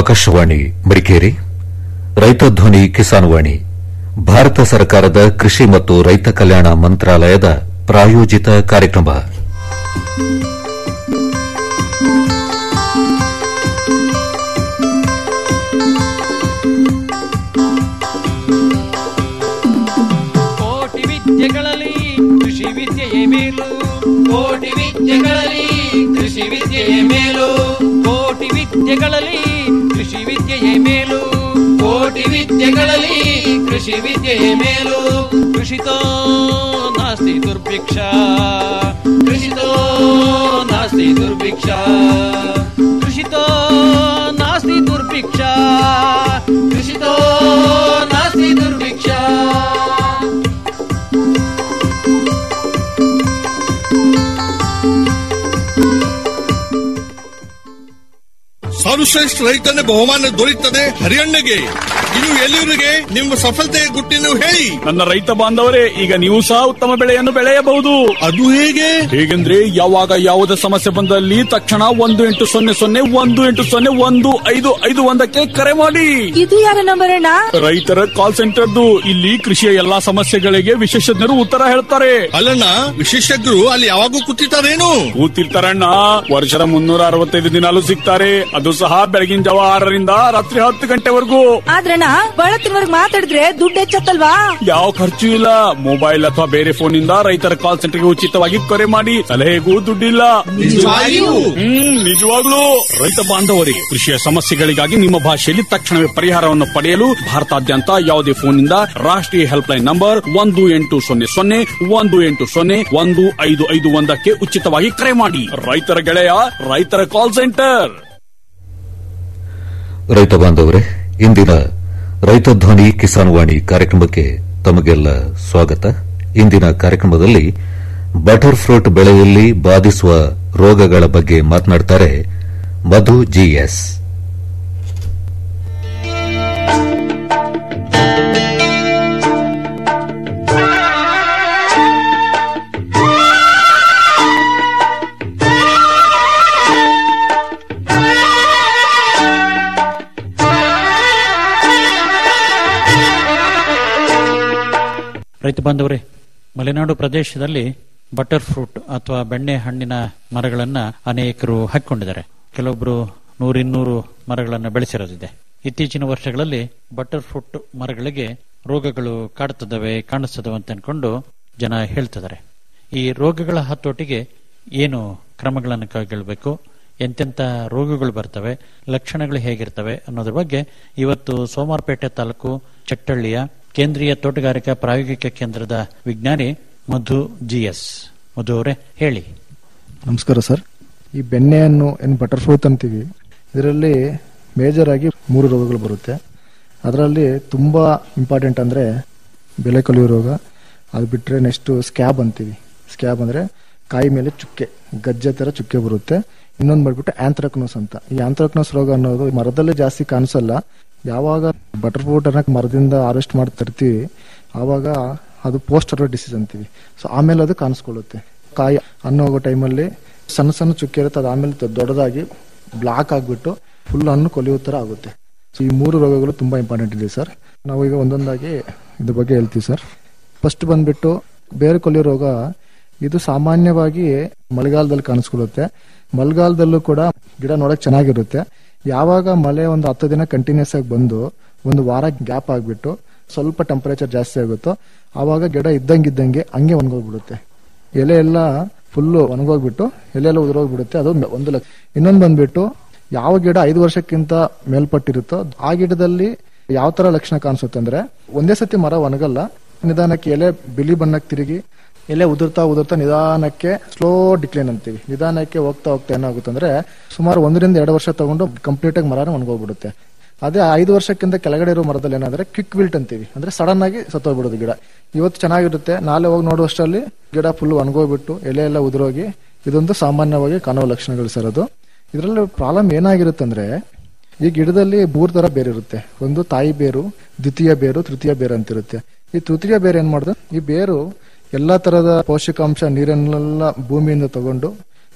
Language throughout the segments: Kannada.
ಆಕಾಶವಾಣಿ ಮಡಿಕೇರಿ ರೈತ ಧ್ವನಿ ಕಿಸಾನ್ ವಾಣಿ ಭಾರತ ಸರ್ಕಾರದ ಕೃಷಿ ಮತ್ತು ರೈತ ಕಲ್ಯಾಣ ಮಂತ್ರಾಲಯದ ಪ್ರಾಯೋಜಿತ ಕಾರ್ಯಕ್ರಮ ಕೋಟಿ ವಿದ್ಯೆಗಳಲ್ಲಿ ಕೃಷಿ ವಿದ್ಯೆಯೇ ಮೇಲು ಕೋಟಿ ವಿದ್ಯೆಗಳಲ್ಲಿ ಕೃಷಿ ವಿದ್ಯೆಯೇ ಮೇಲು ಕೋಟಿ ವಿದ್ಯೆಗಳಲ್ಲಿ ಕೃಷಿ ವಿದ್ಯೆಯೇ ಮೇಲು ಕೋಟಿ ವಿದ್ಯೆಗಳಲ್ಲಿ ಕೃಷಿ ವಿದ್ಯೆಯೇ ಮೇಲು ಕೃಷಿತೋ ನಾಸ್ತಿ ದುರ್ಭಿಕ್ಷ ಕೃಷಿತೋ ನಾಸ್ತಿ ದುರ್ಭಿಕ್ಷ ಕೃಷಿತೋ ನಾಸ್ತಿ ದುರ್ಭಿಕ್ಷ ಕೃಷಿತೋ ನಾಸ್ತಿ ದುರ್ಭಿಕ್ಷ ಸರ್ವಶ್ರೇಷ್ಠ ರೈತನ ಬಹುಮಾನ ದೊರೆಯುತ್ತದೆ ಹರಿಯಣ್ಣಗೆ ಇದು ಎಲ್ಲಿವರಿಗೆ ನಿಮ್ಮ ಸಫಲತೆಯ ಗುಟ್ಟಿನ ಹೇಳಿ ನನ್ನ ರೈತ ಬಾಂಧವರೇ ಈಗ ನೀವು ಸಹ ಉತ್ತಮ ಬೆಳೆಯನ್ನು ಬೆಳೆಯಬಹುದು ಅದು ಹೇಗೆ ಹೇಗೆಂದ್ರೆ ಯಾವಾಗ ಯಾವುದೇ ಸಮಸ್ಯೆ ಬಂದಲ್ಲಿ ತಕ್ಷಣ ಒಂದು ಎಂಟು ಸೊನ್ನೆ ಸೊನ್ನೆ ಒಂದು ಎಂಟು ಸೊನ್ನೆ ಒಂದು ಐದು ಐದು ಒಂದಕ್ಕೆ ಕರೆ ಮಾಡಿ ಇದು ಯಾರ ನಂಬರ್ ಅಣ್ಣ ರೈತರ ಕಾಲ್ ಸೆಂಟರ್ದು ಇಲ್ಲಿ ಕೃಷಿಯ ಎಲ್ಲಾ ಸಮಸ್ಯೆಗಳಿಗೆ ವಿಶೇಷಜ್ಞರು ಉತ್ತರ ಹೇಳ್ತಾರೆ ಅಲ್ಲಣ್ಣ ವಿಶೇಷಜ್ಞರು ಅಲ್ಲಿ ಯಾವಾಗೂ ಕೂತಿರ್ತಾರೇನು ಕೂತಿರ್ತಾರಣ್ಣ ವರ್ಷದ ಮುನ್ನೂರ ಅರವತ್ತೈದು ದಿನಾಲು ಸಿಗ್ತಾರೆ ಅದು ಸಹ ಬೆಳಗಿನ ಜಾವ ಆರರಿಂದ ರಾತ್ರಿ ಹತ್ತು ಗಂಟೆವರೆಗೂ ಆದ್ರಣ್ಣ ಬಳತ್ತಿನವರ್ಗ್ ಮಾತಾಡಿದ್ರೆ ದುಡ್ಡು ಹೆಚ್ಚತ್ತಲ್ವಾ ಯಾವ ಖರ್ಚು ಇಲ್ಲ ಮೊಬೈಲ್ ಅಥವಾ ಬೇರೆ ಫೋನ್ ನಿಂದ ರೈತರ ಕಾಲ್ ಸೆಂಟರ್ಗೆ ಉಚಿತವಾಗಿ ಕರೆ ಮಾಡಿ ಸಲಹೆಗೂ ದುಡ್ಡಿಲ್ಲ ನಿಜವಾಗಿಯೂ? ಹ್ಮ್ ನಿಜವಾಗ್ಲೂ ರೈತ ಬಾಂಧವರೇ ಕೃಷಿಯ ಸಮಸ್ಯೆಗಳಿಗಾಗಿ ನಿಮ್ಮ ಭಾಷೆಯಲ್ಲಿ ತಕ್ಷಣವೇ ಪರಿಹಾರವನ್ನು ಪಡೆಯಲು ಭಾರತಾದ್ಯಂತ ಯಾವುದೇ ಫೋನ್ನಿಂದ ರಾಷ್ಟ್ರೀಯ ಹೆಲ್ಪ್ ಲೈನ್ ನಂಬರ್ ಒಂದು ಎಂಟು ಸೊನ್ನೆ ಸೊನ್ನೆ ಒಂದು ಎಂಟು ಸೊನ್ನೆ ಒಂದು ಐದು ಐದು ಒಂದಕ್ಕೆ ಉಚಿತವಾಗಿ ಕರೆ ಮಾಡಿ ರೈತರ ಗೆಳೆಯ ರೈತರ ಕಾಲ್ ಸೆಂಟರ್ ರೈತ ಬಾಂಧವರೇ ಇಂದಿನ ರೈತ ಧ್ವನಿ ಕಿಸಾನ್ ವಾಣಿ ಕಾರ್ಯಕ್ರಮಕ್ಕೆ ತಮಗೆಲ್ಲ ಸ್ವಾಗತ ಇಂದಿನ ಕಾರ್ಯಕ್ರಮದಲ್ಲಿ ಬಟರ್ ಫ್ರೂಟ್ ಬೆಳೆಯಲ್ಲಿ ಬಾಧಿಸುವ ರೋಗಗಳ ಬಗ್ಗೆ ಮಾತನಾಡುತ್ತಾರೆ ಮಧು ಜಿಎಸ್ ರೈತ ಬಾಂಧವರೇ ಮಲೆನಾಡು ಪ್ರದೇಶದಲ್ಲಿ ಬಟರ್ ಫ್ರೂಟ್ ಅಥವಾ ಬೆಣ್ಣೆ ಹಣ್ಣಿನ ಮರಗಳನ್ನ ಅನೇಕರು ಹಾಕಿಕೊಂಡಿದ್ದಾರೆ ಕೆಲವೊಬ್ರು ನೂರಿನ್ನೂರು ಮರಗಳನ್ನು ಬೆಳೆಸಿರೋದಿದೆ ಇತ್ತೀಚಿನ ವರ್ಷಗಳಲ್ಲಿ ಬಟರ್ ಫ್ರೂಟ್ ಮರಗಳಿಗೆ ರೋಗಗಳು ಕಾಡುತ್ತದವೆ ಕಾಣಿಸ್ತದವೆ ಅಂತ ಅನ್ಕೊಂಡು ಜನ ಹೇಳ್ತಿದ್ದಾರೆ ಈ ರೋಗಗಳ ಹತೋಟಿಗೆ ಏನು ಕ್ರಮಗಳನ್ನು ಕೈಗೊಳ್ಳಬೇಕು ಎಂತೆಂಥ ರೋಗಗಳು ಬರ್ತವೆ ಲಕ್ಷಣಗಳು ಹೇಗಿರ್ತವೆ ಅನ್ನೋದ್ರ ಬಗ್ಗೆ ಇವತ್ತು ಸೋಮವಾರಪೇಟೆ ತಾಲೂಕು ಚಟ್ಟಳ್ಳಿಯ ಕೇಂದ್ರೀಯ ತೋಟಗಾರಿಕಾ ಪ್ರಾಯೋಗಿಕ ಕೇಂದ್ರದ ವಿಜ್ಞಾನಿ ಮಧು ಜಿಎಸ್ ಮಧು ಅವರೇ ಹೇಳಿ ನಮಸ್ಕಾರ ಸರ್ ಈ ಬೆಣ್ಣೆಯನ್ನು ಏನು ಬಟರ್ ಫ್ರೂಟ್ ಅಂತೀವಿ ಇದರಲ್ಲಿ ಮೇಜರ್ ಆಗಿ ಮೂರು ರೋಗಗಳು ಬರುತ್ತೆ ಅದರಲ್ಲಿ ತುಂಬ ಇಂಪಾರ್ಟೆಂಟ್ ಅಂದರೆ ಬೆಲೆ ಕಲಿಯೋ ರೋಗ ಅದು ಬಿಟ್ಟರೆ ನೆಕ್ಸ್ಟ್ ಸ್ಕ್ಯಾಬ್ ಅಂತೀವಿ ಸ್ಕ್ಯಾಬ್ ಅಂದರೆ ಕಾಯಿ ಮೇಲೆ ಚುಕ್ಕೆ ಗಜ್ಜೆ ಥರ ಚುಕ್ಕೆ ಬರುತ್ತೆ ಇನ್ನೊಂದು ಮಾಡ್ಬಿಟ್ಟು ಆಂಥ್ರಾಕ್ನೋಸ್ ಅಂತ ಈ ಆಂಥ್ರಾಕ್ನೋಸ್ ರೋಗ ಅನ್ನೋದು ಮರದಲ್ಲೇ ಜಾಸ್ತಿ ಕಾಣಿಸಲ್ಲ ಯಾವಾಗ ಬಟರ್ ಫ್ರೂಟ್ ಅನ್ನ ಮರದಿಂದ ಹಾರ್ವೆಸ್ಟ್ ಮಾಡಿ ತರ್ತೀವಿ ಆವಾಗ ಅದು ಪೋಸ್ಟ್ ಡಿಸೀಸ್ ಅಂತೀವಿ ಸೊ ಆಮೇಲೆ ಅದು ಕಾಣಿಸ್ಕೊಳ್ಳುತ್ತೆ ಕಾಯಿ ಹಣ್ಣು ಹೋಗೋ ಟೈಮಲ್ಲಿ ಸಣ್ಣ ಸಣ್ಣ ಚುಕ್ಕೆ ಇರುತ್ತೆ ಅದು ಆಮೇಲೆ ತ- ದೊಡ್ಡದಾಗಿ ಬ್ಲಾಕ್ ಆಗಿಬಿಟ್ಟು ಫುಲ್ ಹಣ್ಣು ಕೊಲಿಯೋ ಥರ ಆಗುತ್ತೆ ಸೊ ಈ ಮೂರು ರೋಗಗಳು ತುಂಬಾ ಇಂಪಾರ್ಟೆಂಟ್ ಇದೆ ಸರ್ ನಾವು ಈಗ ಒಂದೊಂದಾಗಿ ಇದ್ರ ಬಗ್ಗೆ ಹೇಳ್ತೀವಿ ಸರ್ ಫಸ್ಟ್ ಬಂದ್ಬಿಟ್ಟು ಬೇರೆ ಕೊಲಿಯೋ ರೋಗ ಇದು ಸಾಮಾನ್ಯವಾಗಿ ಮಳೆಗಾಲದಲ್ಲಿ ಕಾಣಿಸ್ಕೊಳ್ಳುತ್ತೆ ಮಳೆಗಾಲದಲ್ಲೂ ಕೂಡ ಗಿಡ ನೋಡಕ್ ಚೆನ್ನಾಗಿರುತ್ತೆ ಯಾವಾಗ ಮಳೆ ಒಂದು ಹತ್ತು ದಿನ ಕಂಟಿನ್ಯೂಸ್ ಆಗಿ ಬಂದು ಒಂದು ವಾರ ಗ್ಯಾಪ್ ಆಗ್ಬಿಟ್ಟು ಸ್ವಲ್ಪ ಟೆಂಪರೇಚರ್ ಜಾಸ್ತಿ ಆಗುತ್ತೋ ಆವಾಗ ಗಿಡ ಇದ್ದಂಗಿದ್ದಂಗೆ ಹಂಗೆ ಒಣಗೋಗ್ಬಿಡುತ್ತೆ ಎಲೆ ಎಲ್ಲ ಫುಲ್ಲು ಒಣಗೋಗ್ಬಿಟ್ಟು ಎಲೆ ಎಲ್ಲ ಉದುರೋಗ್ಬಿಡುತ್ತೆ ಅದು ಮ- ಒಂದು ಲಕ್ಷ ಇನ್ನೊಂದು ಬಂದ್ಬಿಟ್ಟು ಯಾವ ಗಿಡ ಐದು ವರ್ಷಕ್ಕಿಂತ ಮೇಲ್ಪಟ್ಟಿರುತ್ತೋ ಆ ಗಿಡದಲ್ಲಿ ಯಾವ ತರ ಲಕ್ಷಣ ಕಾಣಿಸುತ್ತೆ ಅಂದ್ರೆ ಒಂದೇ ಸತಿ ಮರ ಒಣಗಲ್ಲ ನಿಧಾನಕ್ಕೆ ಎಲೆ ಬಿಳಿ ಬಣ್ಣಕ್ಕೆ ತಿರುಗಿ ಎಲೆ ಉದುರ್ತಾ ಉದುರ್ತಾ ನಿಧಾನಕ್ಕೆ ಸ್ಲೋ ಡಿಕ್ಲೈನ್ ಅಂತೀವಿ ನಿಧಾನಕ್ಕೆ ಹೋಗ್ತಾ ಹೋಗ್ತಾ ಏನಾಗುತ್ತೆ ಅಂದ್ರೆ ಸುಮಾರು ಒಂದರಿಂದ ಎರಡು ವರ್ಷ ತಗೊಂಡು ಕಂಪ್ಲೀಟ್ ಆಗಿ ಮರನ ಒಣಗೋಗ್ಬಿಡುತ್ತೆ ಅದೇ ಐದು ವರ್ಷಕ್ಕಿಂತ ಕೆಳಗಡೆ ಇರೋ ಮರದಲ್ಲಿ ಏನಾದ್ರೆ ಕ್ವಿಕ್ ವಿಲ್ಟ್ ಅಂತೀವಿ ಅಂದ್ರೆ ಸಡನ್ ಆಗಿ ಸತ್ತೋಗ್ಬಿಡೋದು ಗಿಡ ಇವತ್ತು ಚೆನ್ನಾಗಿರುತ್ತೆ ನಾಳೆ ಹೋಗಿ ನೋಡುವಷ್ಟರಲ್ಲಿ ಗಿಡ ಫುಲ್ ಒಣಗೋಗ್ಬಿಟ್ಟು ಎಲೆ ಎಲ್ಲ ಉದುರೋಗಿ ಇದೊಂದು ಸಾಮಾನ್ಯವಾಗಿ ಕಾಣುವ ಲಕ್ಷಣಗಳು ಸರ್ ಅದು ಇದರಲ್ಲಿ ಪ್ರಾಬ್ಲಮ್ ಏನಾಗಿರುತ್ತೆ ಅಂದ್ರೆ ಈ ಗಿಡದಲ್ಲಿ ಮೂರ್ ತರ ಬೇರೆ ಇರುತ್ತೆ ಒಂದು ತಾಯಿ ಬೇರು ದ್ವಿತೀಯ ಬೇರು ತೃತೀಯ ಬೇರು ಅಂತಿರುತ್ತೆ ಈ ತೃತೀಯ ಬೇರು ಏನ್ ಮಾಡುದು ಈ ಬೇರು ಎಲ್ಲಾ ತರದ ಪೋಷಕಾಂಶ ನೀರನ್ನೆಲ್ಲ ಭೂಮಿಯಿಂದ ತಗೊಂಡು